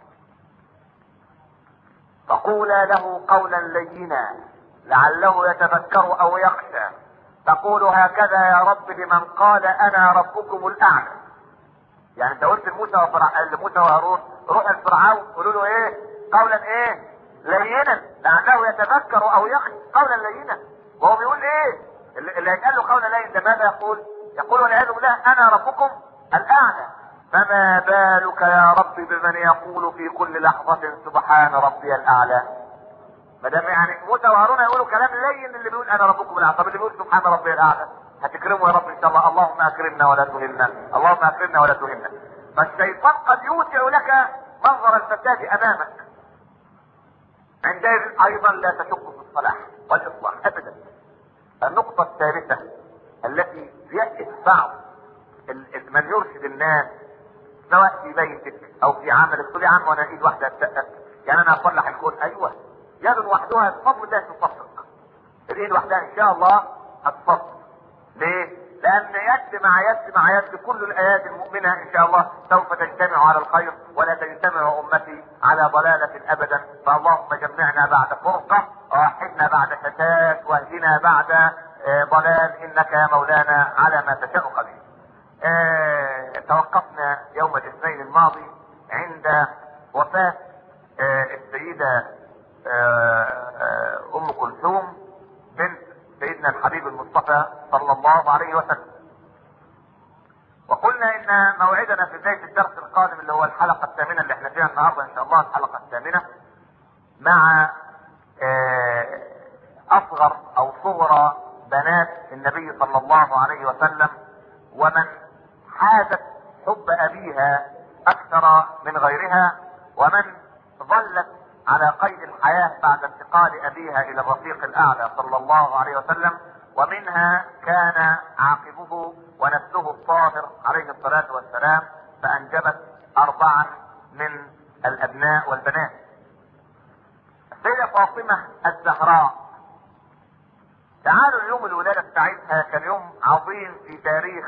فقولا له قولا لينا لعله يتذكر او يخشى تقول هكذا يا رب لمن قال انا ربكم الاعلى يعني انت قلت لموسى وفرع... لموسى وهارون روح الفرعون قولوا له ايه قولا ايه لينا لعله يتذكر او يخشى قولا لينا وهو بيقول ايه اللي اللي هيتقال له قولا لين ده ماذا يقول يقول والعياذ بالله انا ربكم الاعلى فما بالك يا رب بمن يقول في كل لحظة سبحان ربي الاعلى ما دام يعني موسى وهارون يقولوا كلام لين اللي بيقول انا ربكم الاعلى طب اللي بيقول سبحان ربي الاعلى هتكرمه يا رب ان شاء الله اللهم اكرمنا ولا تهنا اللهم اكرمنا ولا تهنا فالشيطان قد يوسع لك منظر الفساد امامك عندئذ ايضا لا تشك في الصلاح والاصلاح ابدا النقطة الثالثة التي يأس بعض ال- ال- من يرشد الناس سواء في بيتك او في عملك تقول يا عم وانا ايد واحدة تسقف يعني انا اصلح الكون ايوه يد وحدها بفضل الله تتصدق الايد وحدها ان شاء الله هتصدق ليه؟ لأن يد مع يد مع يد كل الآيات المؤمنة إن شاء الله سوف تجتمع على الخير ولا تجتمع أمتي على ضلالة أبدا فاللهم جمعنا بعد فرقة ووحدنا بعد شتات واهدنا بعد آه، ضلال إنك يا مولانا على ما تشاء قدير. آه، توقفنا يوم الاثنين الماضي عند وفاة آه، السيدة آه، آه، أم كلثوم بنت سيدنا الحبيب المصطفى صلى الله عليه وسلم وقلنا ان موعدنا في بدايه الدرس القادم اللي هو الحلقه الثامنه اللي احنا فيها النهارده ان شاء الله الحلقه الثامنه مع آه، اصغر او صغرى بنات النبي صلى الله عليه وسلم ومن حازت حب ابيها اكثر من غيرها ومن الحياة بعد انتقال أبيها إلى الرفيق الأعلى صلى الله عليه وسلم ومنها كان عاقبه ونسله الطاهر عليه الصلاة والسلام فأنجبت أربعا من الأبناء والبنات السيدة فاطمة الزهراء تعالوا اليوم الولادة بتاعتها كان يوم عظيم في تاريخ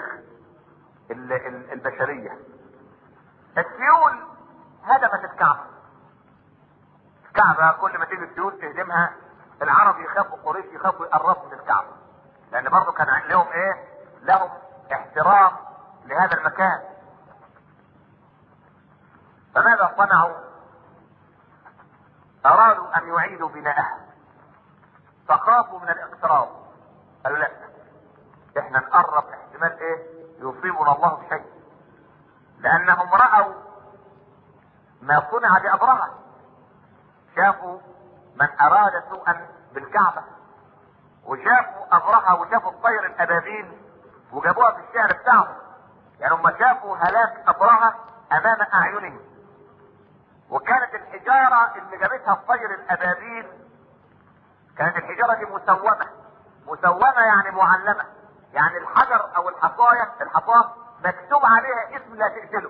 البشرية السيول هدمت الكعبة الكعبة كل ما تيجي السيول تهدمها العرب يخافوا قريش يخافوا يقربوا من الكعبة لأن برضه كان لهم إيه؟ لهم احترام لهذا المكان فماذا صنعوا؟ أرادوا أن يعيدوا بناءها فخافوا من الاقتراب قالوا لا احنا نقرب احتمال ايه يصيبنا الله بشيء لانهم راوا ما صنع بابرهه شافوا من اراد سوءا بالكعبه وشافوا ابرهه وشافوا الطير الابابيل وجابوها في الشعر بتاعهم يعني هم شافوا هلاك ابرهه امام اعينهم وكانت الحجاره اللي جابتها الطير الابابيل كانت الحجاره دي مسومه مسومه يعني معلمه يعني الحجر او الحصايه الحصاه مكتوب عليها اسم لا تقتله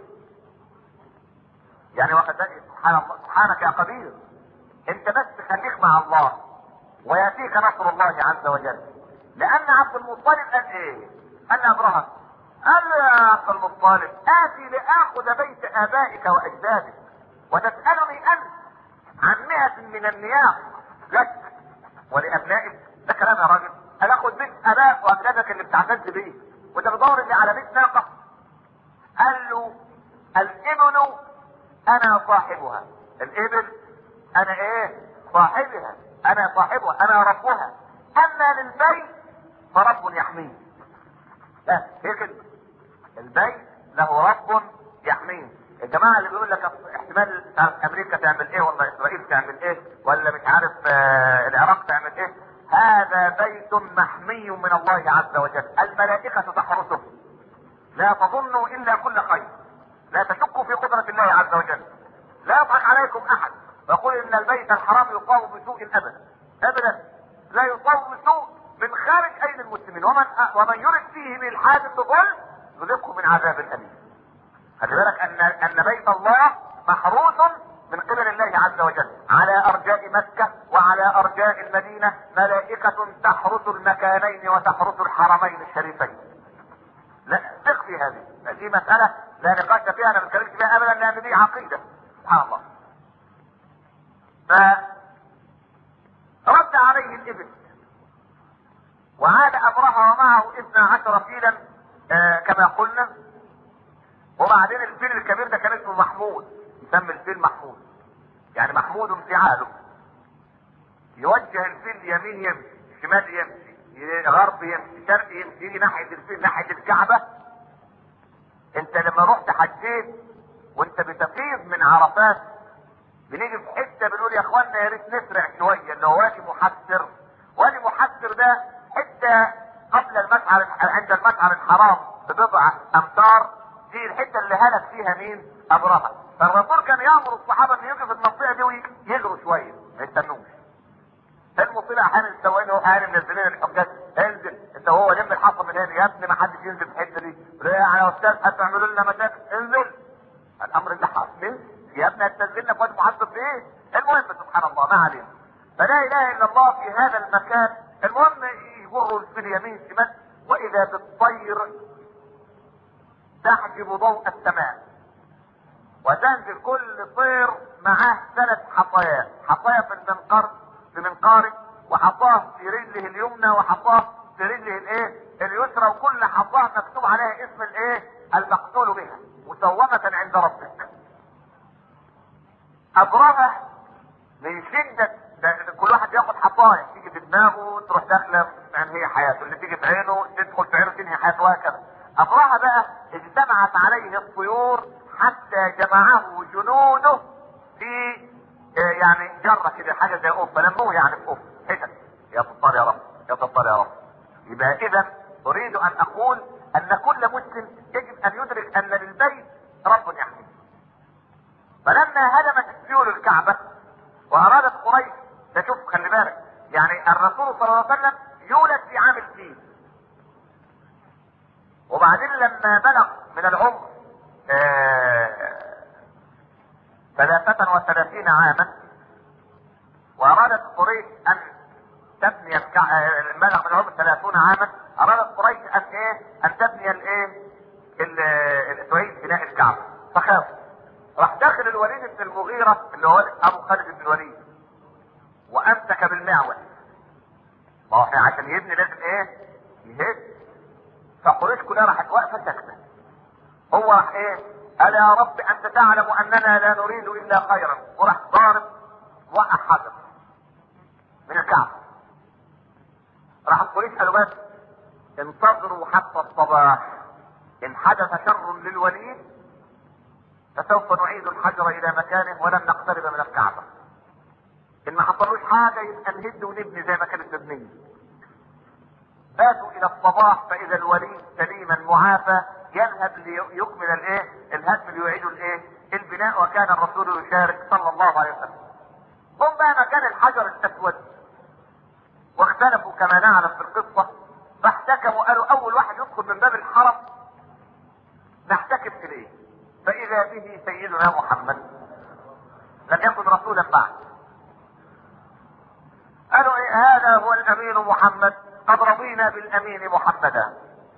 يعني سبحان الله سبحانك يا قدير انت بس خليك مع الله وياتيك نصر الله عز وجل لان عبد المطلب قال ايه؟ قال ابراهيم قال يا عبد المطلب اتي لاخذ بيت ابائك واجدادك وتسالني انت عن مئة من النياق لك ولابنائك ده كلام يا راجل انا اخد بيت اباء واجدادك اللي بتعتز بيه وانت بتدور اللي على بيت ناقه قال له الابل انا صاحبها الابل انا ايه صاحبها انا صاحبها انا ربها اما للبيت فرب يحميه لا هي كده البيت له رب يحميه الجماعه اللي بيقول لك احتمال امريكا تعمل ايه ولا اسرائيل تعمل ايه ولا مش عارف آه العراق تعمل ايه هذا بيت محمي من الله عز وجل الملائكة تحرسه لا تظنوا الا كل خير لا تشكوا في قدرة الله عز وجل لا يضحك عليكم احد ويقول ان البيت الحرام يصاب بسوء ابدا ابدا لا يصاب بسوء من خارج ايدي المسلمين ومن ومن يرد فيه بالحاد بظلم يذقه من عذاب اليم خلي بالك ان ان بيت الله محروس من قبل الله عز وجل على ارجاء مكة وعلى ارجاء المدينة ملائكة تحرس المكانين وتحرس الحرمين الشريفين لا ثق في هذه دي مسألة لا نقاش فيها انا ما بتكلمش فيها ابدا لان دي عقيدة سبحان الله ف رد عليه الابن وعاد ابرهة ومعه اثنا عشر فيلا آه كما قلنا وبعدين الفيل الكبير ده كان اسمه محمود يسمى الفيل محمود يعني محمود انفعاله يوجه الفيل يمين يمشي شمال يمشي غرب يمشي شرق يمشي يجي ناحية الفيل ناحية الكعبة انت لما رحت حجيت وانت بتفيض من عرفات بنيجي في حتة بنقول يا اخوانا يا ريت نسرع شوية اللي هو وادي محسر وادي محسر ده حتة قبل المشعر عند المشعر الحرام ببضع امتار دي الحتة اللي هلك فيها مين ابرهة فالرسول كان يامر الصحابة ان يجوا في المنطقة دي ويجروا شوية ما يستنوش المصيبة احيانا السواقين هو اهالي منزلين الحجاج انزل انت وهو لم الحصى من هنا يا ابني ما حدش ينزل في الحته دي لا يا استاذ هتعملوا لنا مشاكل انزل الامر ده حاصل يا ابني هتنزلنا في واد معصب في ايه المهم سبحان الله ما علينا فلا اله الا الله في هذا المكان المهم يجروا في اليمين شمال واذا بالطير تحجب ضوء السماء وتنزل كل طير معاه ثلاث حصيات حصايه في المنقار في منقاره وحصاه في رجله اليمنى وحصاه في رجله الايه اليسرى وكل حصاه مكتوب عليها اسم الايه المقتول بها مسومة عند ربك ابرهة من شدة كل واحد ياخد حصاية تيجي في دماغه تروح داخلة يعني هي حياته اللي تيجي في عينه تدخل في عينه تنهي حياته وهكذا ابرهة بقى اجتمعت عليه الطيور حتى جمعه جنوده في يعني جرة كده حاجة زي قبة لموه يعني في قبة حتت يا ستار يا رب يا ستار يا رب يبقى اذا اريد ان اقول ان كل مسلم يجب ان يدرك ان للبيت رب يحميه فلما هدمت السيول الكعبة وارادت قريش صلى الله عليه وسلم يولد في عام الفيل وبعدين لما بلغ من العمر ثلاثة وثلاثين عاما وأرادت قريش أن تبني الكعبة بلغ من العمر ثلاثون عاما أرادت قريش أن إيه؟ أن تبني الإيه؟ تعيد بناء الكعبة فخاف راح داخل الوليد بن المغيرة اللي هو أبو خالد بن الوليد وأمسك بالمعول ما هو عشان يبني لازم إيه؟ يهد فقريش كلها راحت واقفة ساكتة هو راح إيه؟ قال يا رب أنت تعلم أننا لا نريد إلا خيرا وراح ضارب وقع حجر من الكعبة راح قريش قالوا بس انتظروا حتى الصباح ان حدث شر للوليد فسوف نعيد الحجر الى مكانه ولن نقترب من الكعبه ان ما حصلوش حاجه يبقى نهد ونبني زي ما كانت مبنيه باتوا الى الصباح فاذا الوليد سليما معافى يذهب ليكمل الايه الهدم ليعيد الايه البناء وكان الرسول يشارك صلى الله عليه وسلم هم بقى مكان الحجر الاسود واختلفوا كما نعلم في القصه فاحتكموا قالوا اول واحد يدخل من باب الحرم نحتكم اليه فاذا به سيدنا محمد لم يكن رسولا بعد قالوا إيه هذا هو الامين محمد قد رضينا بالامين محمدا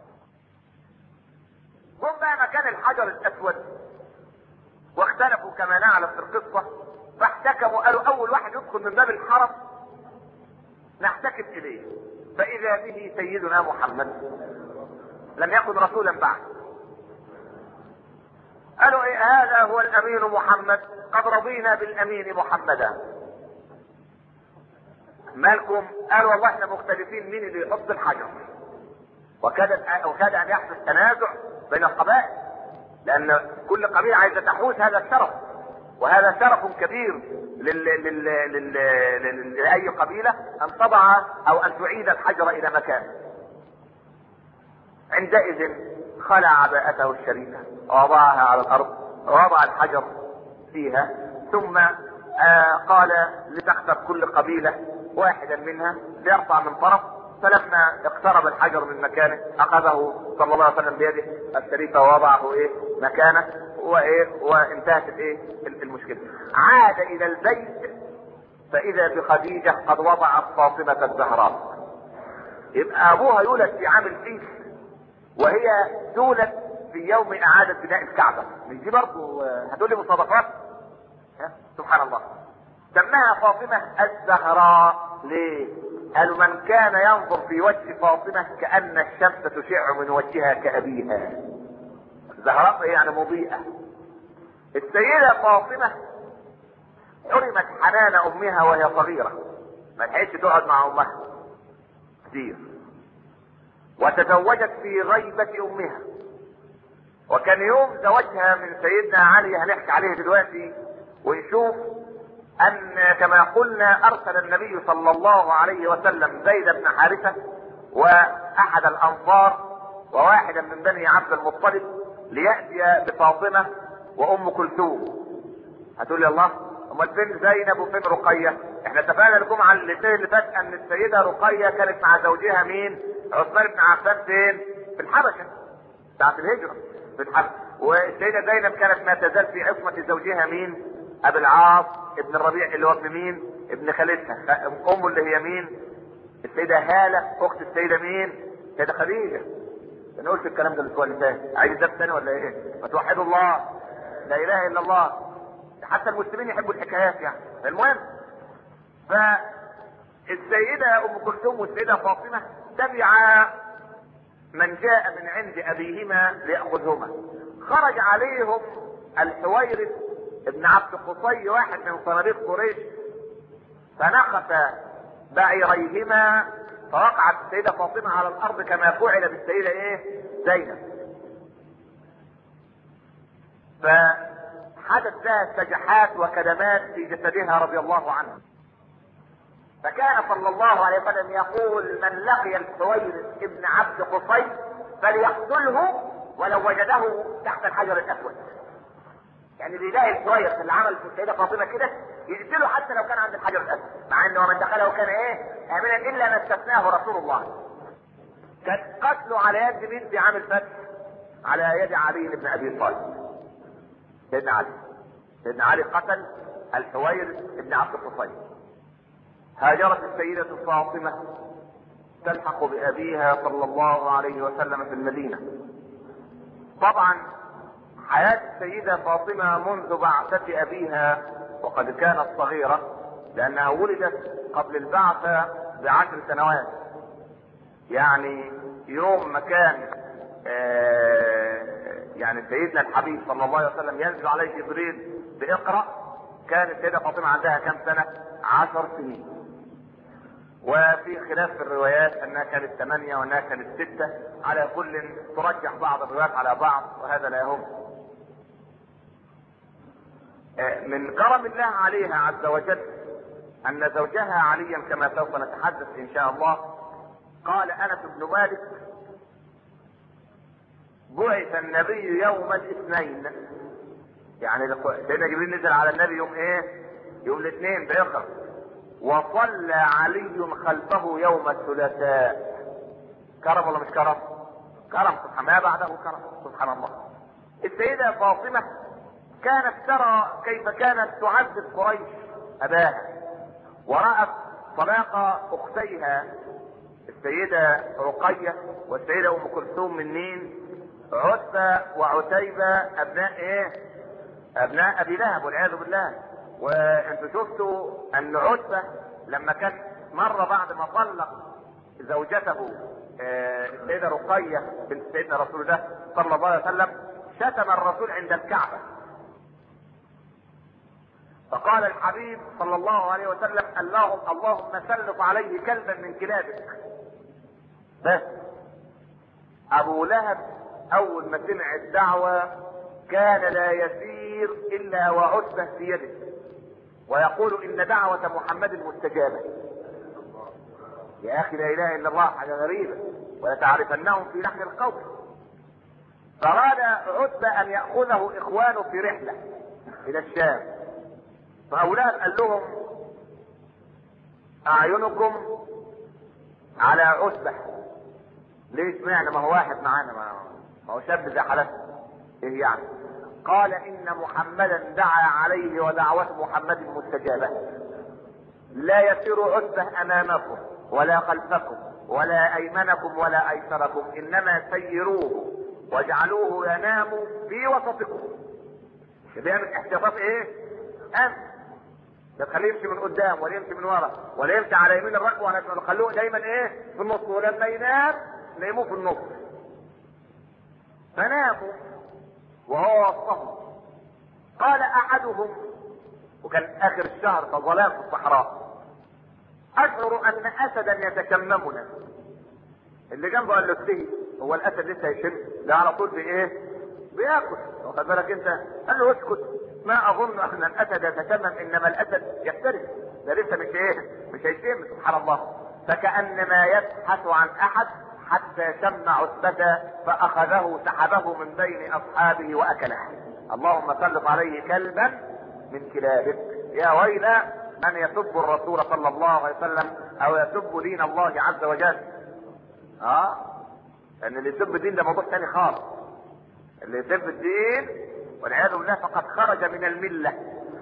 هم بقى مكان الحجر الاسود واختلفوا كما نعلم في القصه فاحتكموا قالوا اول واحد يدخل من باب الحرم نحتكم اليه فاذا به سيدنا محمد لم يكن رسولا بعد قالوا ايه هذا هو الامين محمد قد رضينا بالامين محمدا مالكم قالوا والله احنا مختلفين مين اللي يحط الحجر وكاد وكاد ان يحدث تنازع بين القبائل لان كل قبيله عايزه تحوز هذا الشرف وهذا شرف كبير لل... لل... لل... لل... لأي قبيلة أن تضع أو أن تعيد الحجر إلى مكانه. عندئذ خلع عباءته الشريفة ووضعها على الأرض ووضع الحجر فيها ثم آه قال لتختر كل قبيلة واحدا منها ليرفع من طرف فلما اقترب الحجر من مكانه اخذه صلى الله عليه وسلم بيده الشريفه ووضعه ايه مكانه وايه وانتهت الايه المشكله عاد الى البيت فاذا بخديجه قد وضعت فاطمه الزهراء يبقى ابوها يولد في عام الفيل وهي تولد في يوم اعاده بناء الكعبه مش دي برضه هتقول لي مصادفات سبحان الله سماها فاطمه الزهراء ليه قالوا من كان ينظر في وجه فاطمة كأن الشمس تشع من وجهها كأبيها زهراء يعني مضيئة السيدة فاطمة حرمت حنان أمها وهي صغيرة ما لحقتش تقعد مع أمها كتير وتزوجت في غيبة أمها وكان يوم زواجها من سيدنا علي هنحكي عليه دلوقتي ونشوف ان كما قلنا ارسل النبي صلى الله عليه وسلم زيد بن حارثه واحد الانصار وواحدا من بني عبد المطلب لياتي بفاطمه وام كلثوم هتقول لي الله امال فين زينب وفين رقيه احنا اتفقنا الجمعه اللي اللي فات ان السيده رقيه كانت مع زوجها مين عثمان بن عفان فين في الحبشه بتاعت الهجره في الحبشه والسيده زينب كانت ما تزال في عصمه زوجها مين ابي العاص ابن الربيع اللي هو ابن مين؟ ابن خالتها امه اللي هي مين؟ السيده هاله اخت السيده مين؟ السيده خديجه انا قلت الكلام ده الاسبوع اللي فات عايز ده تاني ولا ايه؟ ما توحدوا الله لا اله الا الله حتى المسلمين يحبوا الحكايات يعني المهم فالسيده ام كلثوم والسيده فاطمه تبعا من جاء من عند ابيهما لياخذهما خرج عليهم الحويرث ابن عبد قصي واحد من صناديق قريش فنخس بعيريهما فوقعت السيدة فاطمة على الأرض كما فعل بالسيدة إيه؟ زينب. فحدث لها سجحات وكدمات في جسدها رضي الله عنها. فكان صلى الله عليه وسلم يقول من لقي الحويرث ابن عبد قصي فليقتله ولو وجده تحت الحجر الأسود. يعني اللي يلاقي الكويس اللي عمل في السيده فاطمه كده يقتله حتى لو كان عند الحجر الاسود مع انه من دخله كان ايه امنا الا ما استثناه رسول الله كان قتله على يد مين في عام الفتح على يد علي بن ابي طالب سيدنا علي سيدنا علي قتل الحوير بن عبد القصير هاجرت السيدة فاطمة تلحق بأبيها صلى الله عليه وسلم في المدينة طبعا حياة السيدة فاطمة منذ بعثة أبيها وقد كانت صغيرة لأنها ولدت قبل البعثة بعشر سنوات يعني يوم ما كان آه يعني سيدنا الحبيب صلى الله عليه وسلم ينزل عليه جبريل باقرأ كانت السيدة فاطمة عندها كم سنة؟ عشر سنين. وفي خلاف في الروايات انها كانت ثمانية وانها كانت ستة على كل ترجح بعض الروايات على بعض وهذا لا يهم. من كرم الله عليها عز وجل ان زوجها عليا كما سوف نتحدث ان شاء الله قال انس بن مالك بعث النبي يوم الاثنين يعني سيدنا جبريل نزل على النبي يوم ايه يوم الاثنين بيقرا وصلى علي خلفه يوم الثلاثاء كرم ولا مش كرم كرم سبحان ما بعده كرم سبحان الله السيدة فاطمة كانت ترى كيف كانت تعذب قريش أباها ورأت طلاق أختيها السيدة رقية والسيدة أم كلثوم من مين؟ عتبة وعتيبة أبناء إيه؟ أبناء أبي لهب والعياذ بالله وأنتوا شفتوا أن عتبة لما كان مرة بعد ما طلق زوجته السيدة رقية بنت سيدنا رسول الله صلى الله عليه وسلم شتم الرسول عند الكعبة فقال الحبيب صلى الله عليه وسلم اللهم اللهم سلط عليه كلبا من كلابك بس ابو لهب اول ما سمع الدعوة كان لا يسير الا وعتبة في يده ويقول ان دعوة محمد مستجابة يا اخي لا اله الا الله حاجة غريبة ولتعرفنهم في لحن القول فاراد عتبة ان يأخذه اخوانه في رحلة الى الشام فابو لهب قال لهم اعينكم على عتبة ليه سمعنا ما هو واحد معانا ما هو شاب زي حالتنا ايه يعني قال ان محمدا دعا عليه ودعوة محمد مستجابة لا يسير عتبة امامكم ولا خلفكم ولا ايمنكم ولا ايسركم انما سيروه واجعلوه ينام في وسطكم بيعمل احتياطات ايه امن لا تخليه يمشي من قدام ولا يمشي من ورا ولا يمشي على يمين الركبه ولا شمال خلوه دايما ايه في النص ولما ينام نيموه في النص فناموا وهو وسطهم قال احدهم وكان اخر الشهر فظلام في الصحراء اشعر ان اسدا يتكممنا اللي جنبه قال له استهي هو الاسد لسه يشم ده على طول بايه بياكل واخد بالك انت قال له اسكت ما اظن ان الاسد يتكمم انما الاسد يفترس ده لسه مش ايه مش هيشم سبحان الله فكانما يبحث عن احد حتى شم عتبة فاخذه سحبه من بين اصحابه واكله اللهم سلط عليه كلبا من كلابك يا ويل من يسب الرسول صلى الله عليه وسلم او يسب دين الله عز وجل اه لان اللي يسب الدين ده موضوع ثاني خالص اللي يسب الدين والعياذ بالله فقد خرج من المله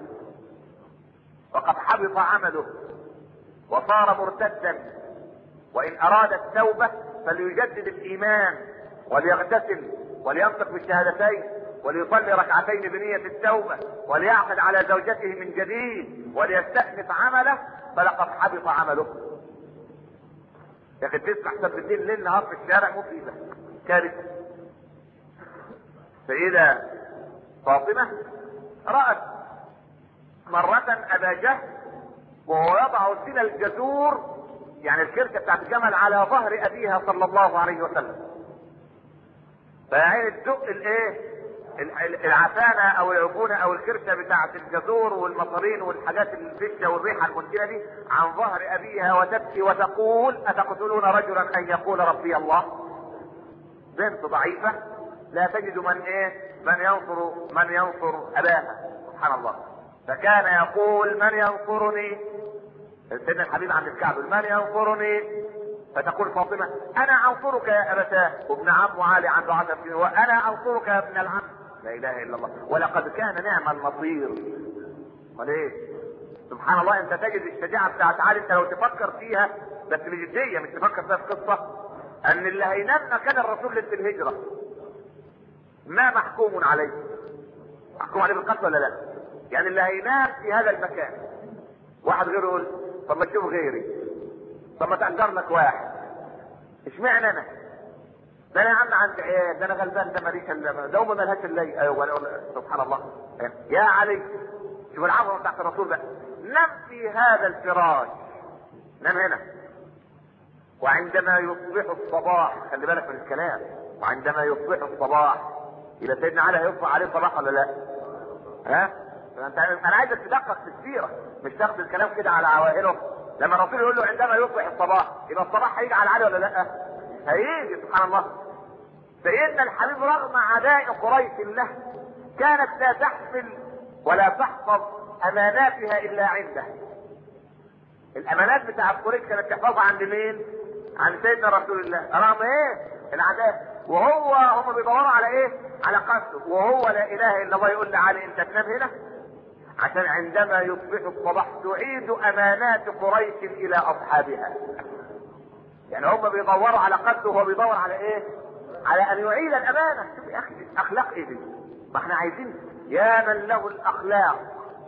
وقد حبط عمله وصار مرتدا وان اراد التوبه فليجدد الايمان وليغتسل ولينطق بالشهادتين وليصلي ركعتين بنية التوبة وليعقد على زوجته من جديد وليستأنف عمله فلقد حبط عمله يا اخي تسمع سب الدين ليل نهار في الشارع مصيبة كارثة سيدة فاطمة رأت مرة أبا جهل وهو يضع سن الجزور يعني الكركة بتاعت الجمل على ظهر أبيها صلى الله عليه وسلم فعين تزق الايه العفانة او العفونة او الكرشة بتاعت الجزور والمصارين والحاجات الفشة والريحة المنتنة دي عن ظهر ابيها وتبكي وتقول اتقتلون رجلا ان يقول ربي الله بنت ضعيفة لا تجد من ايه من ينصر من ينصر اباها سبحان الله فكان يقول من ينصرني سيدنا الحبيب عند الكعبة من ينصرني فتقول فاطمة أنا أنصرك يا أبتاه وابن عم علي عنده عشر سنين وأنا أنصرك يا ابن العم لا إله إلا الله ولقد كان نعم النصير امال ايه سبحان الله انت تجد الشجاعه بتاعت علي انت لو تفكر فيها بس بجديه مش تفكر فيها في قصه ان اللي هينام مكان الرسول ليله الهجره ما محكوم عليه محكوم عليه بالقتل ولا لا يعني اللي هينام في هذا المكان واحد غيره يقول طب ما تشوف غيري طب ما تأجر لك واحد اشمعنى انا ده انا يا عم عند ايه ده انا غلبان ده ماليش الا ده ما ملهاش الا ايوه سبحان الله يا علي شوف العظمه بتاعت الرسول بقى نم في هذا الفراش نم هنا وعندما يصبح الصباح خلي بالك من الكلام وعندما يصبح الصباح يبقى سيدنا علي هيصبح عليه صباح ولا لا؟ ها؟ انت انا عايزك تدقق في السيره مش تاخد الكلام كده على عوائله لما الرسول يقول له عندما يصبح الصباح يبقى الصباح هيجي على علي ولا لا؟ هيجي سبحان الله سيدنا الحبيب رغم عداء قريش له كانت لا تحمل ولا تحفظ اماناتها الا عنده الامانات بتاع قريش كانت تحفظها عند مين عند سيدنا رسول الله رغم ايه العداء وهو هم بيدوروا على ايه على قتله وهو لا اله الا الله يقول لعلي انت تنام هنا عشان عندما يصبح الصباح تعيد امانات قريش الى اصحابها يعني هم بيدوروا على قتله وهو بيدور على ايه على ان يعيد الامانه شوف يا اخي اخلاق ايه دي ما احنا عايزين يا من له الاخلاق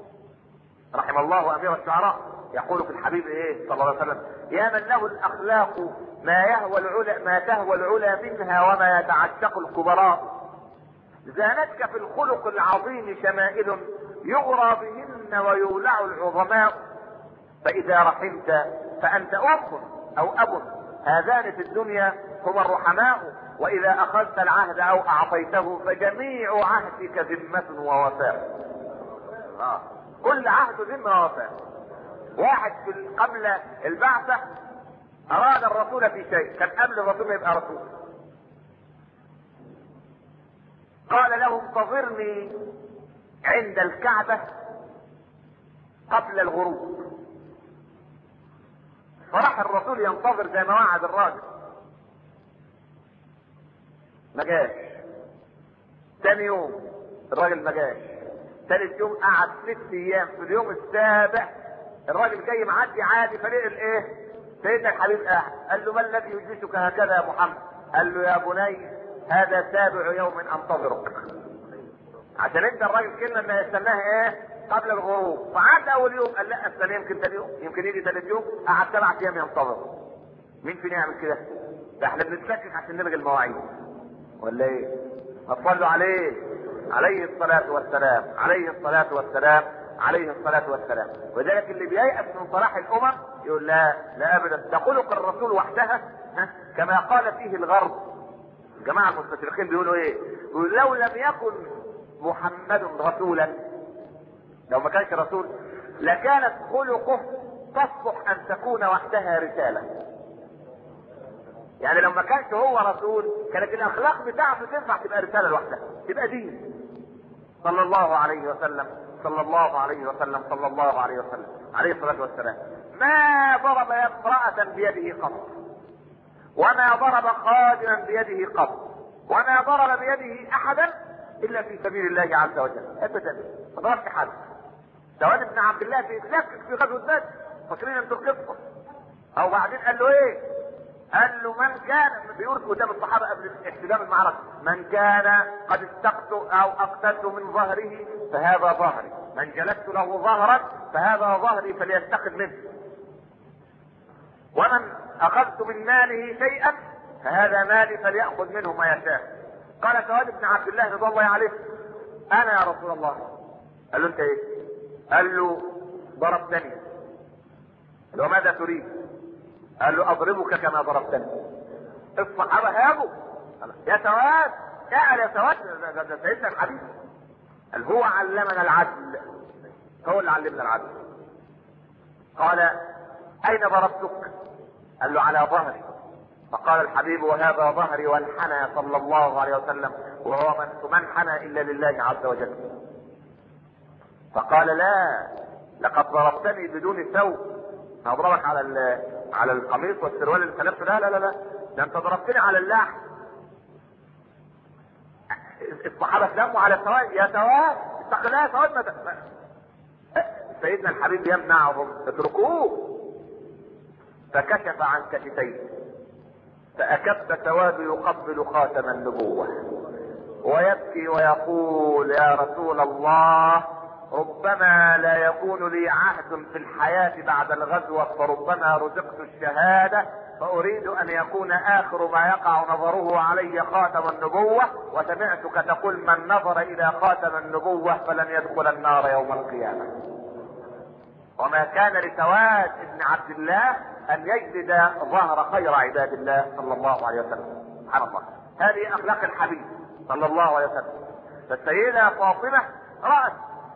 رحم الله امير الشعراء يقول في الحبيب ايه صلى الله عليه وسلم يا من له الاخلاق ما يهوى العلا ما تهوى العلا منها وما يتعشق الكبراء زانتك في الخلق العظيم شمائل يغرى بهن ويولع العظماء فاذا رحمت فانت اخ او اب هذان في الدنيا هما الرحماء واذا اخذت العهد او اعطيته فجميع عهدك ذمة ووفاء آه. كل عهد ذمة ووفاء واحد في قبل البعثة اراد الرسول في شيء كان قبل الرسول ما يبقى رسول قال له انتظرني عند الكعبة قبل الغروب فراح الرسول ينتظر زي ما وعد الراجل ما جاش تاني يوم الراجل ما جاش ثالث يوم قعد ست ايام في اليوم السابع الراجل جاي معدي عادي فلقى الايه سيدنا الحبيب قاعد قال له ما الذي يجلسك هكذا يا محمد قال له يا بني هذا سابع يوم انتظرك عشان انت الراجل كلمه ما يستناها ايه قبل الغروب فعدى اول يوم قال لا استنى يمكن تاني يوم يمكن يجي ثالث يوم قعد سبع ايام ينتظر مين فينا يعمل كده؟ ده احنا بنتشكك عشان نلغي المواعيد ولا ايه؟ صلوا عليه عليه الصلاة والسلام عليه الصلاة والسلام عليه الصلاة والسلام وذلك اللي بييأس من صلاح الأمم يقول لا لا أبدا ده خلق الرسول وحدها ها؟ كما قال فيه الغرب الجماعة المستشرقين بيقولوا ايه؟ يقول لو لم يكن محمد رسولا لو ما كانش رسول لكانت خلقه تصلح ان تكون وحدها رسالة يعني لو ما كانش هو رسول كانت الاخلاق بتاعته تنفع تبقى رسالة لوحدها تبقى دين صلى الله عليه وسلم صلى الله عليه وسلم صلى الله عليه وسلم عليه الصلاة والسلام ما ضرب امرأة بيده قط وما ضرب خادما بيده قط وما ضرب بيده احدا الا في سبيل الله عز وجل ابدا ما ضربش حد سواد بن عبد الله في لكك في غزوه بدر فاكرين انتوا القصه او بعدين قال له ايه قال له من كان بيقول قدام الصحابه قبل احتدام المعركه من كان قد استقت او اقتلت من ظهره فهذا ظهري من جلست له ظهرا فهذا ظهري فليستقد منه ومن اخذت من ماله شيئا فهذا مالي فليأخذ منه ما يشاء قال سواد بن عبد الله رضي الله عليه انا يا رسول الله قال له انت ايه قال له ضربتني قال له ماذا تريد قال له اضربك كما ضربتني الصحابه هابوا يا سواد اعل يا سواد ده, ده سيدنا الحبيب قال هو علمنا العدل هو اللي علمنا العدل قال اين ضربتك قال له على ظهري فقال الحبيب وهذا ظهري وانحنى صلى الله عليه وسلم وهو من من حنى الا لله عز وجل فقال لا لقد ضربتني بدون ثوب هضربك على ال- على القميص والسروال اللي كلفته لا لا لا لا ده انت ضربتني على اللحم الصحابه تلموا على سواد يا سواد اتق الله يا سواد ما ت- ما- سيدنا الحبيب يمنعهم اتركوه فكشف عن كتفيه فأكب سواد يقبل خاتم النبوة ويبكي ويقول يا رسول الله ربما لا يكون لي عهد في الحياة بعد الغزوة فربما رزقت الشهادة فأريد أن يكون آخر ما يقع نظره علي خاتم النبوة وسمعتك تقول من نظر إلى خاتم النبوة فلن يدخل النار يوم القيامة وما كان لسواد بن عبد الله ان يجلد ظهر خير عباد الله صلى الله عليه وسلم سبحان الله هذه اخلاق الحبيب صلى الله عليه وسلم فالسيدة فاطمة رأت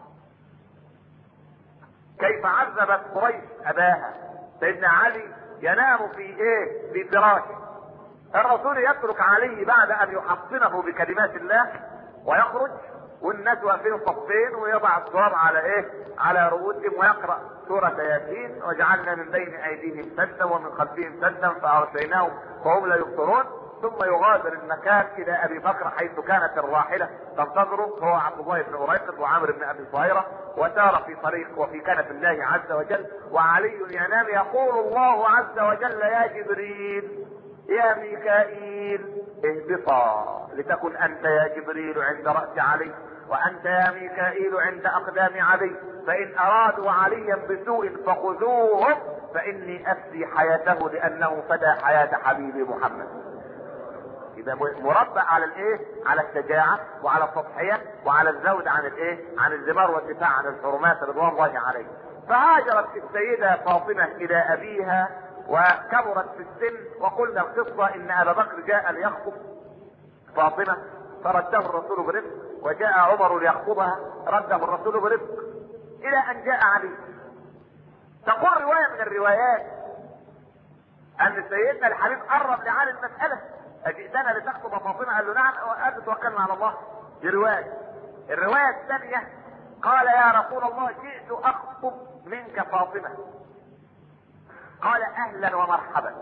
كيف عذبت قريش اباها سيدنا علي ينام في ايه في فراشه الرسول يترك عليه بعد ان يحصنه بكلمات الله ويخرج والناس واقفين صفين ويضع التراب على ايه؟ على رؤوسهم ويقرا سوره ياسين وجعلنا من بين ايديهم سدا ومن خلفهم سدا فاغشيناهم فهم لا يبصرون ثم يغادر المكان الى ابي بكر حيث كانت الراحله تنتظره هو عبد الله بن اريقط وعامر بن ابي صهيره وسار في طريق وفي كنف الله عز وجل وعلي ينام يقول الله عز وجل يا جبريل يا ميكائيل اهبطا لتكن انت يا جبريل عند راس علي وانت يا ميكائيل عند اقدام علي فان ارادوا عليا بسوء فخذوهم فاني افدي حياته لانه فدى حياه حبيبي محمد يبقى مربع على الايه على الشجاعه وعلى التضحيه وعلى الزود عن الايه عن الزمار والدفاع عن الحرمات رضوان الله عليه فهاجرت السيده فاطمه الى ابيها وكبرت في السن وقلنا القصه ان ابا بكر جاء ليخطب فاطمه فرده الرسول برفق وجاء عمر ليخطبها رده الرسول برفق الى ان جاء علي تقول روايه من الروايات ان سيدنا الحبيب قرب لعلي المساله اجئتنا لتخطب فاطمه قال له نعم قال توكلنا على الله دي روايه الروايه الثانيه قال يا رسول الله جئت اخطب منك فاطمه قال اهلا ومرحبا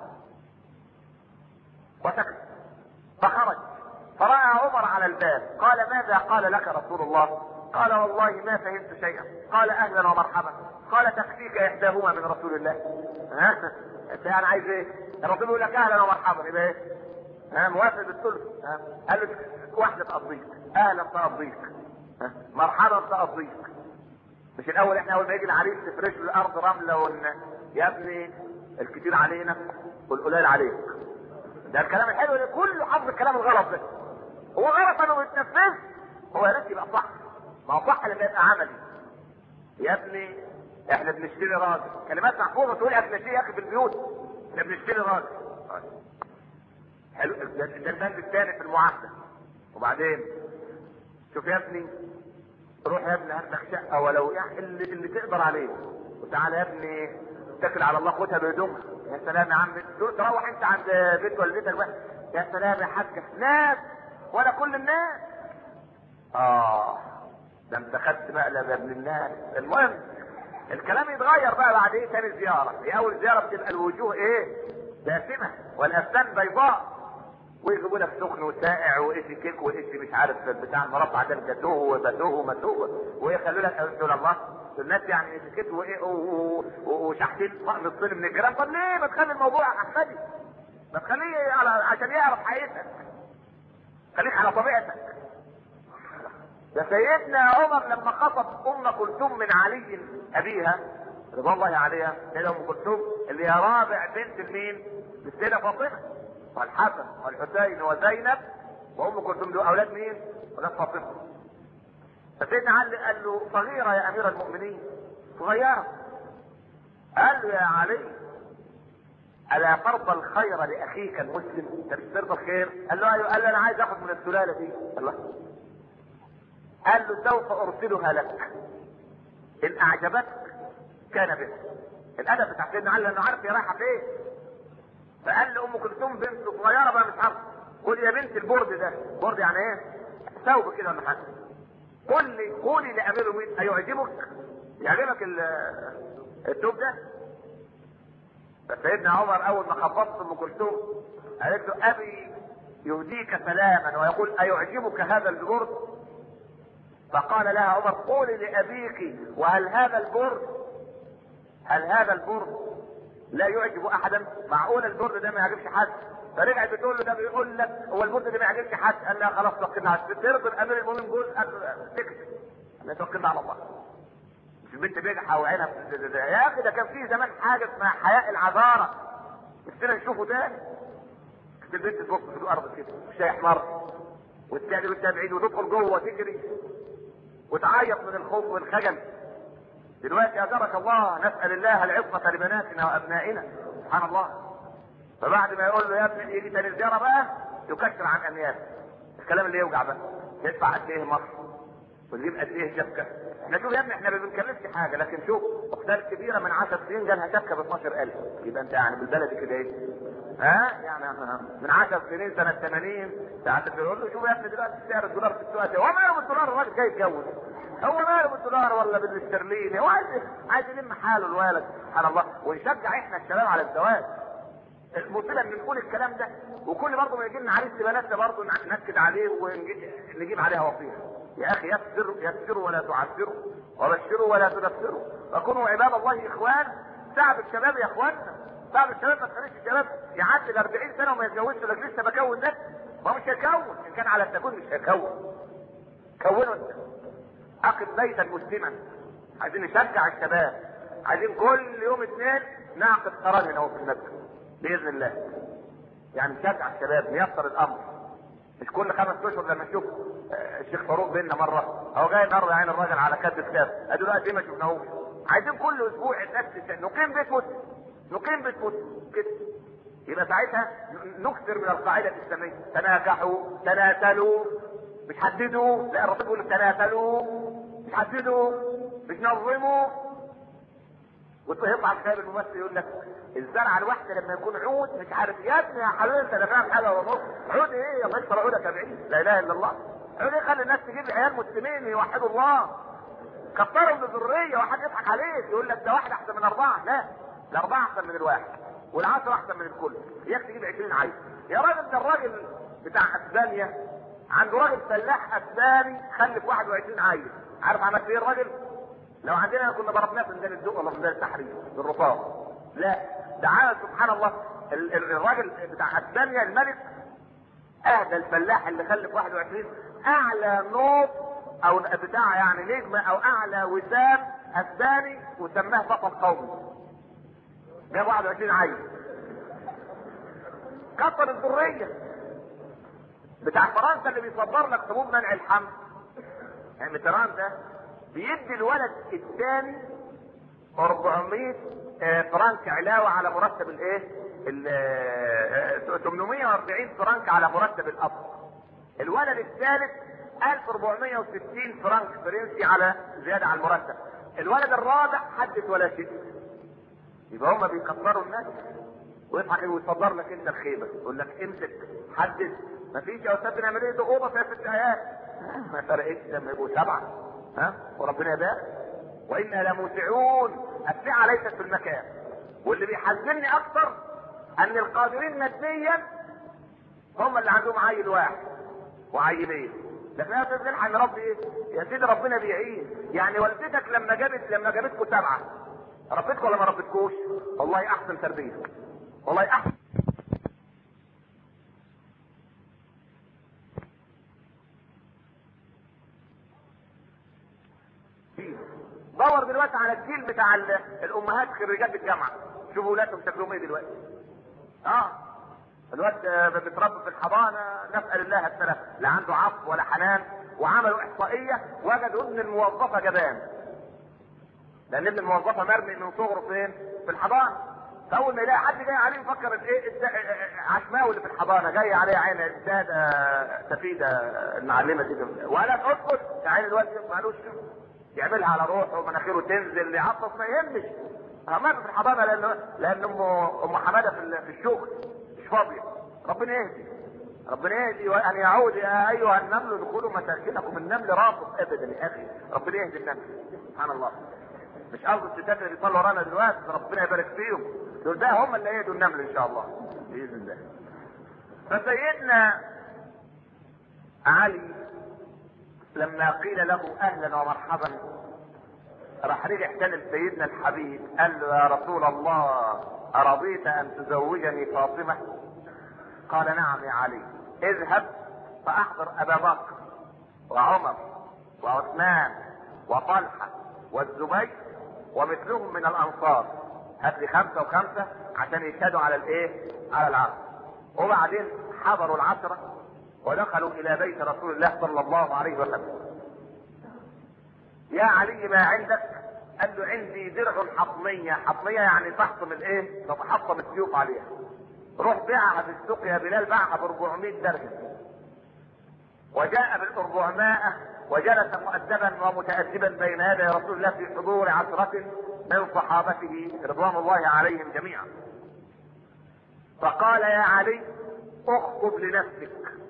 وسكت فخرج فراى عمر على الباب قال ماذا قال لك رسول الله قال والله ما فهمت شيئا قال اهلا ومرحبا قال تكفيك احداهما من رسول الله ها انت يعني عايز ايه الرسول يقول لك اهلا ومرحبا يبقى ايه ها موافق بالثلث ها قال له واحده تقضيك اهلا تقضيك ها مرحبا تقضيك مش الاول احنا اول ما يجي العريس تفرش له الارض رمله ون... يا ابني الكتير علينا والقليل عليك ده الكلام الحلو ده كله حافظ الكلام الغلط ده هو غلط انه ما يتنفذش هو يا ريت يبقى صح ما هو صح لما يبقى عملي يا ابني احنا بنشتري راجل كلمات محفوظه تقول احنا بنشتري يا اخي في البيوت احنا بنشتري راجل حلو ده ده البند الثاني في المعاهده وبعدين شوف يا ابني روح يا ابني هات لك شقه ولو يعني اللي, اللي تقدر عليه وتعالى يا ابني اتكل على الله خدها بهدومها يا سلام يا عم تروح انت عند بيت والدتك بقى يا سلام يا حاجه ناس ولا كل الناس اه ده انت خدت مقلب يا ابن الناس المهم الكلام يتغير بقى بعد ايه تاني زياره في اول زياره بتبقى الوجوه ايه داسمه والابدان بيضاء ويجيبوا لك سخن وسائع وايش كيك وايش مش عارف بتاع المربع ده جاتوه وباتوه وماتوه ويخلوا لك دول الله الناس يعني اتيكيت وايه وشحتين طقم الصين من الجيران طب ليه ما تخلي الموضوع احمدي ما تخليه على عشان يعرف حقيقتك خليك على طبيعتك ده سيدنا عمر لما خطب ام كلثوم من علي ابيها رضا الله عليها سيدة ام كلثوم اللي هي رابع بنت لمين؟ للسيدة فاطمة والحسن والحسين وزينب وام كلثوم دول اولاد مين؟ اولاد فاطمة فسيدنا علي قال له صغيرة يا امير المؤمنين صغيرة قال له يا علي الا ترضى الخير لاخيك المسلم انت مش ترضى الخير قال له ايوه قال له انا عايز اخد من السلاله دي الله قال له سوف ارسلها لك ان اعجبتك كان بها الادب بتاع سيدنا علي لانه عارف هي رايحه فين فقال لام كلثوم بنت صغيره بقى مش عارفه خد يا بنت البرد ده برد يعني ايه ثوب كده ولا حاجه قل لي قولي لامير المؤمنين ايعجبك؟ يعجبك الدوب ده؟ فسيدنا عمر اول ما خبطت ام كلثوم قالت له ابي يهديك سلاما ويقول ايعجبك هذا البرد؟ فقال لها عمر قولي لابيك وهل هذا البرد هل هذا البرد لا يعجب احدا؟ معقول البرد ده ما يعجبش حد؟ فرجعت بتقول له ده بيقول لك هو البرد ده ما يعجبش حد قال لها خلاص توكلنا على ترضي امير المؤمنين جوز سكت احنا توكلنا على الله مش البنت بيجحى وعينها يا اخي ده كان في زمان حاجه اسمها حياء العذاره نفسنا نشوفه تاني البنت تبص في الارض كده الشاي احمر والتاني والتابعين وتدخل جوه تجري وتعيط من الخوف والخجل دلوقتي اجرك الله نسال الله العصمه لبناتنا وابنائنا سبحان الله فبعد ما يقول له يا ابني يجي تاني زياره بقى يكشر عن اميال الكلام اللي يوجع بقى يدفع قد ايه مصر وتجيب قد ايه شبكه احنا شوف يا ابني احنا ما بنكلفش حاجه لكن شوف اختها الكبيره من 10 سنين جالها شبكه ب 12000 يبقى انت يعني بالبلدي كده ايه؟ ها يعني من 10 سنين سنه 80 ساعات تقول له شوف يا ابني دلوقتي سعر الدولار في السوق هو ماله بالدولار الراجل جاي يتجوز هو ماله بالدولار ولا بالاسترليني هو عايز عايز يلم حاله الولد سبحان الله ونشجع احنا الشباب على الزواج المصيبه ان نقول الكلام ده وكل برضه ما يجي لنا عريس بناتنا برضه نكد عليه ونجيب عليها وصيه يا اخي يسروا يسروا ولا تعسروا وبشروا ولا تنفروا وكونوا عباد الله اخوان تعب الشباب يا اخواننا تعب الشباب ما تخليش الشباب يعدي ال 40 سنه وما يتجوزش لك لسه بكون نفسي ما هو مش هيكون ان كان على التكون مش هيكون كونوا انت اقم بيتا مسلما عايزين نشجع الشباب عايزين كل يوم اثنين نعقد قرار هنا في المسجد باذن الله يعني نشجع الشباب نيسر الامر مش كل خمس اشهر لما نشوف الشيخ فاروق بينا مره هو جاي النهارده يعني الراجل على كد كتاب ادوا له قد ايه ما شفناهوش عايزين كل اسبوع الناس نقيم بيت مسلم نقيم بيت مسلم كده يبقى ساعتها نكثر من القاعده الاسلاميه تناكحوا تناسلوا مش حددوا لا الرسول بيقول تناسلوا مش حددوا مش نظموا ويطلع الكتاب الممثل يقول لك الزرعه الواحده لما يكون عود مش عارف يا ابني يا حبيبي انت ده فاهم حاجه ونص عود ايه يا الله عودة 70 لا اله الا الله عود ايه خلي الناس تجيب عيال مسلمين يوحدوا الله كتروا من الذريه واحد يضحك عليك يقول لك ده واحد احسن من اربعه لا الاربعه احسن من الواحد والعشره احسن من الكل اياك تجيب 20 عيل يا راجل ده الراجل بتاع اسبانيا عنده راجل فلاح اسباني خلف 21 عيل عارف عمل ايه الراجل؟ لو عندنا كنا ضربناه في ميدان الدق ولا في ميدان التحرير بالرصاص لا ده عمل سبحان الله ال- ال- الراجل بتاع اسبانيا الملك اهدى الفلاح اللي خلف 21 اعلى نوط او بتاع يعني نجمه او اعلى وسام اسباني وسماه بطل قومي جاب 21 عيل كتر الذريه بتاع فرنسا اللي بيصدر لك حبوب منع الحمل يعني متران ده بيدي الولد الثاني 400 آه، فرنك علاوه على مرتب الايه؟ ال- آه، 840 فرنك على مرتب الاب. الولد الثالث 1460 فرنك فرنسي على زياده على المرتب. الولد الرابع حدث ولا شيء. يبقى هم بيكبروا الناس ويضحك ويصدر لك انت الخيبه يقول لك امسك حدث مفيش يا استاذ بنعمل ايه ده اوضه فيها ست ايات ما فرقتش لما يبقوا سبعه ها وربنا يبارك وانا لموسعون السعه ليست في المكان واللي بيحزنني اكثر ان القادرين ماديا هم اللي عندهم عيل واحد وعيلين لكن يا استاذ نلحق نربي ايه؟ يا سيدي ربنا بيعين يعني والدتك لما جابت لما جابتكم سبعه ربيتكم ولا ما ربيتكوش؟ والله احسن تربيه والله احسن دور دلوقتي على الجيل بتاع ال- الامهات خريجات الجامعه شوفوا ولادهم شكلهم ايه دلوقتي اه الواد آه، بيتربى في الحضانه نسال الله السلامه لا عنده عطف ولا حنان وعملوا احصائيه وجدوا ابن الموظفه جبان لان ابن الموظفه مرمي من صغره فين؟ في الحضانه فاول ما يلاقي حد جاي عليه يفكر ايه الد- عشماوي اللي في الحضانه جاي عليه عين الساده سفيده المعلمه دي ولا اسكت يا عين الواد مالوش يعملها على روحه ومناخيره تنزل يعطس ما يهمش مات في الحضانه لان لان ام ام حماده في ال- في الشغل مش فاضيه ربنا يهدي ربنا يهدي وان يعود يا ايها النمل ادخلوا مساكنكم النمل رافض ابدا يا اخي ربنا يهدي النمل سبحان الله مش قصد الستات اللي بيصلوا ورانا دلوقتي ربنا يبارك فيهم دول ده هم اللي يهدوا النمل ان شاء الله باذن الله فسيدنا علي لما قيل له اهلا ومرحبا راح رجع تاني لسيدنا الحبيب قال له يا رسول الله ارضيت ان تزوجني فاطمه قال نعم يا علي اذهب فاحضر ابا بكر وعمر وعثمان وطلحه والزبير ومثلهم من الانصار هات لي خمسه وخمسه عشان يشهدوا على الايه؟ على العصر وبعدين حضروا العشره ودخلوا الى بيت رسول الله صلى الله عليه وسلم يا علي ما عندك قال له عندي درع حطمية حطمية يعني تحطم الايه تتحطم السيوف عليها روح بيعها في السوق يا بلال باعها ب 400 درهم وجاء بال 400 وجلس مؤدبا ومتأدبا بين يدي رسول الله في حضور عشرة من صحابته رضوان الله عليهم جميعا فقال يا علي اخطب لنفسك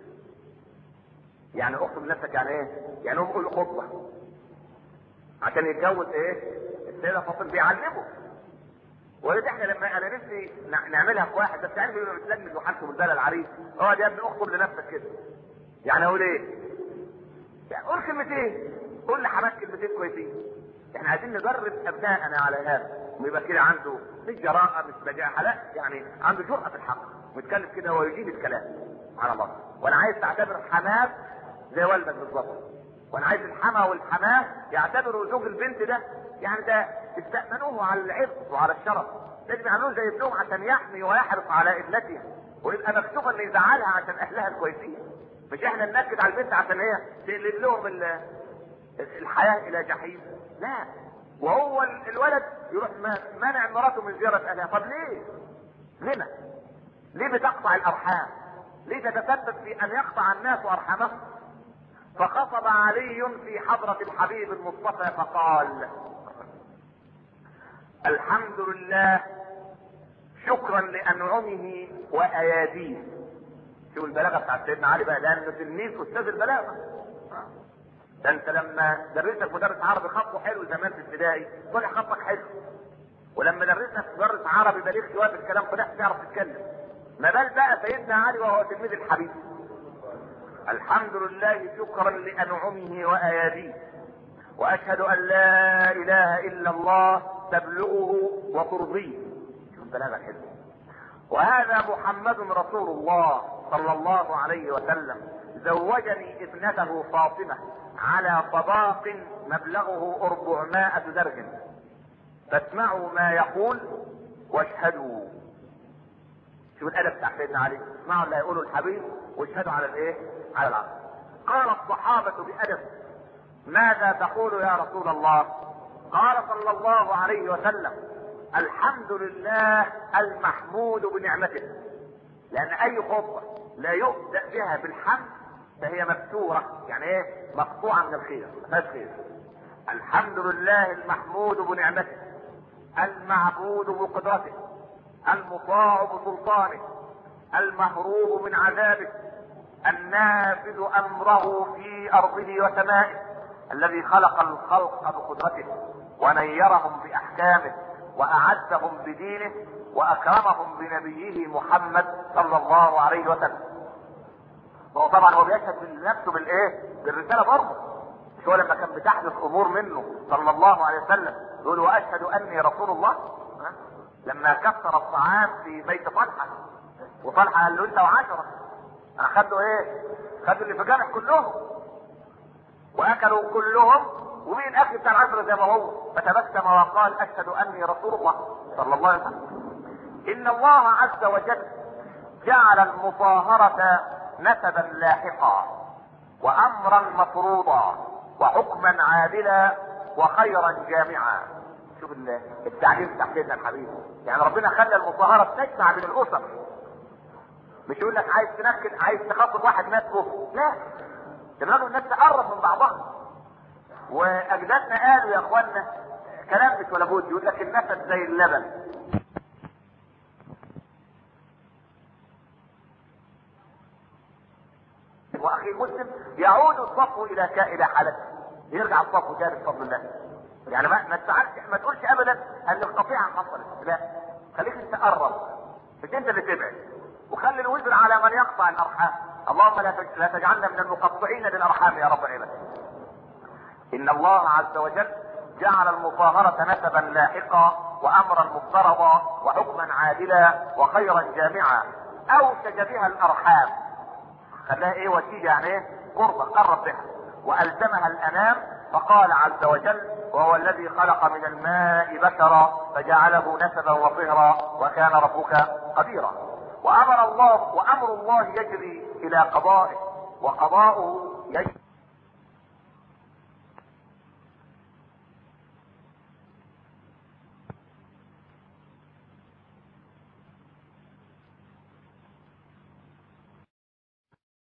يعني اخطب لنفسك يعني ايه؟ يعني هو بيقول خطبه عشان يتجوز ايه؟ السيده فاطمه بيعلمه ولذلك احنا لما انا نفسي نعملها في واحد بس يعني بيبقى متلجلج وحالته بالبلد العريس هو يا ابني اخطب لنفسك كده يعني اقول ايه؟ يعني قول كلمتين قول لحماك كلمتين كويسين احنا عايزين ندرب ابنائنا على هذا ويبقى كده عنده مش جراءه مش بجاحه لا يعني عنده جرأه في الحق ويتكلم كده ويجيب الكلام على الله وانا عايز تعتبر حماك زي والدك بالظبط وانا عايز الحما والحماه يعتبروا زوج البنت ده يعني ده استأمنوه على العرض وعلى الشرف لازم يعملوه زي ابنهم عشان يحمي ويحرص على ابنتها ويبقى مكتوب ان يزعلها عشان اهلها الكويسين مش احنا ننكد على البنت عشان هي تقلب لهم الحياه الى جحيم لا وهو الولد يروح منع مراته من زياره اهلها طب ليه؟ لما؟ ليه بتقطع الارحام؟ ليه تتسبب في ان يقطع الناس ارحامهم؟ فخطب علي في حضرة الحبيب المصطفى فقال الحمد لله شكرا لانعمه واياديه شوف البلاغه بتاعت سيدنا علي بقى لانه تلميذ استاذ البلاغه ده انت لما درسك مدرس عربي خطه حلو زمان في ابتدائي طلع خطك حلو ولما درسك مدرس عربي بليغ شويه في الكلام طلعت تعرف تتكلم ما بال بقى سيدنا علي وهو تلميذ الحبيب الحمد لله شكرا لانعمه واياديه واشهد ان لا اله الا الله تبلغه وترضيه شوف بلاغه حلوه وهذا محمد رسول الله صلى الله عليه وسلم زوجني ابنته فاطمه على طباق مبلغه أربعمائة درهم فاسمعوا ما يقول واشهدوا شوف الادب بتاع سيدنا علي اسمعوا اللي هيقوله الحبيب واشهدوا على الايه على العقل قال الصحابة بأدب ماذا تقول يا رسول الله قال صلى الله عليه وسلم الحمد لله المحمود بنعمته لان اي خطبة لا يبدأ بها بالحمد فهي مكسورة يعني ايه مقطوعة من الخير ما خير الحمد لله المحمود بنعمته المعبود بقدرته المطاع بسلطانه المهروب من عذابه النافذ امره في ارضه وسمائه الذي خلق الخلق بقدرته ونيرهم باحكامه واعزهم بدينه واكرمهم بنبيه محمد صلى الله عليه وسلم هو طبعا هو بيشهد لنفسه بالايه بالرساله برضه مش هو لما كان بتحدث امور منه صلى الله عليه وسلم يقول واشهد اني رسول الله ها؟ لما كسر الطعام في بيت طلحه وطلحه قال له انت وعشره اخدوا ايه خدوا اللي في جامع كلهم واكلوا كلهم ومين الاكل بتاع العشرة زي ما هو فتبسم وقال اشهد اني رسول الله صلى الله عليه وسلم ان الله عز وجل جعل المطاهرة نسبا لاحقا وامرا مفروضا وحكما عادلا وخيرا جامعا شوف التعليم بتاع سيدنا الحبيب يعني ربنا خلى المطهره تجمع بين الاسر مش يقول لك عايز تنكد عايز تخاطب واحد مات كفر لا دماغ الناس تقرب من بعضها واجدادنا قالوا يا اخوانا كلام مش ولا بد يقول لك النسب زي اللبن المسلم واخيه المسلم يعود الصف الى الى حالته يرجع الصف تاني بفضل الله يعني ما ما تزعلش ما تقولش ابدا ان القطيعه حصلت لا خليك انت قرب مش انت اللي تبعد وخلي الوزر على من يقطع الارحام اللهم لا لا تجعلنا من المقطعين للارحام يا رب العباد ان الله عز وجل جعل المصاهرة نسبا لاحقا وامرا مفترضا وحكما عادلا وخيرا جامعا اوشج بها الارحام خلاها ايه وسيله يعني ايه قربة قرب بها والزمها الانام فقال عز وجل وهو الذي خلق من الماء بشرا فجعله نسبا وصهرا وكان ربك قديرا وامر الله وامر الله يجري الى قضائه وقضاؤه يجري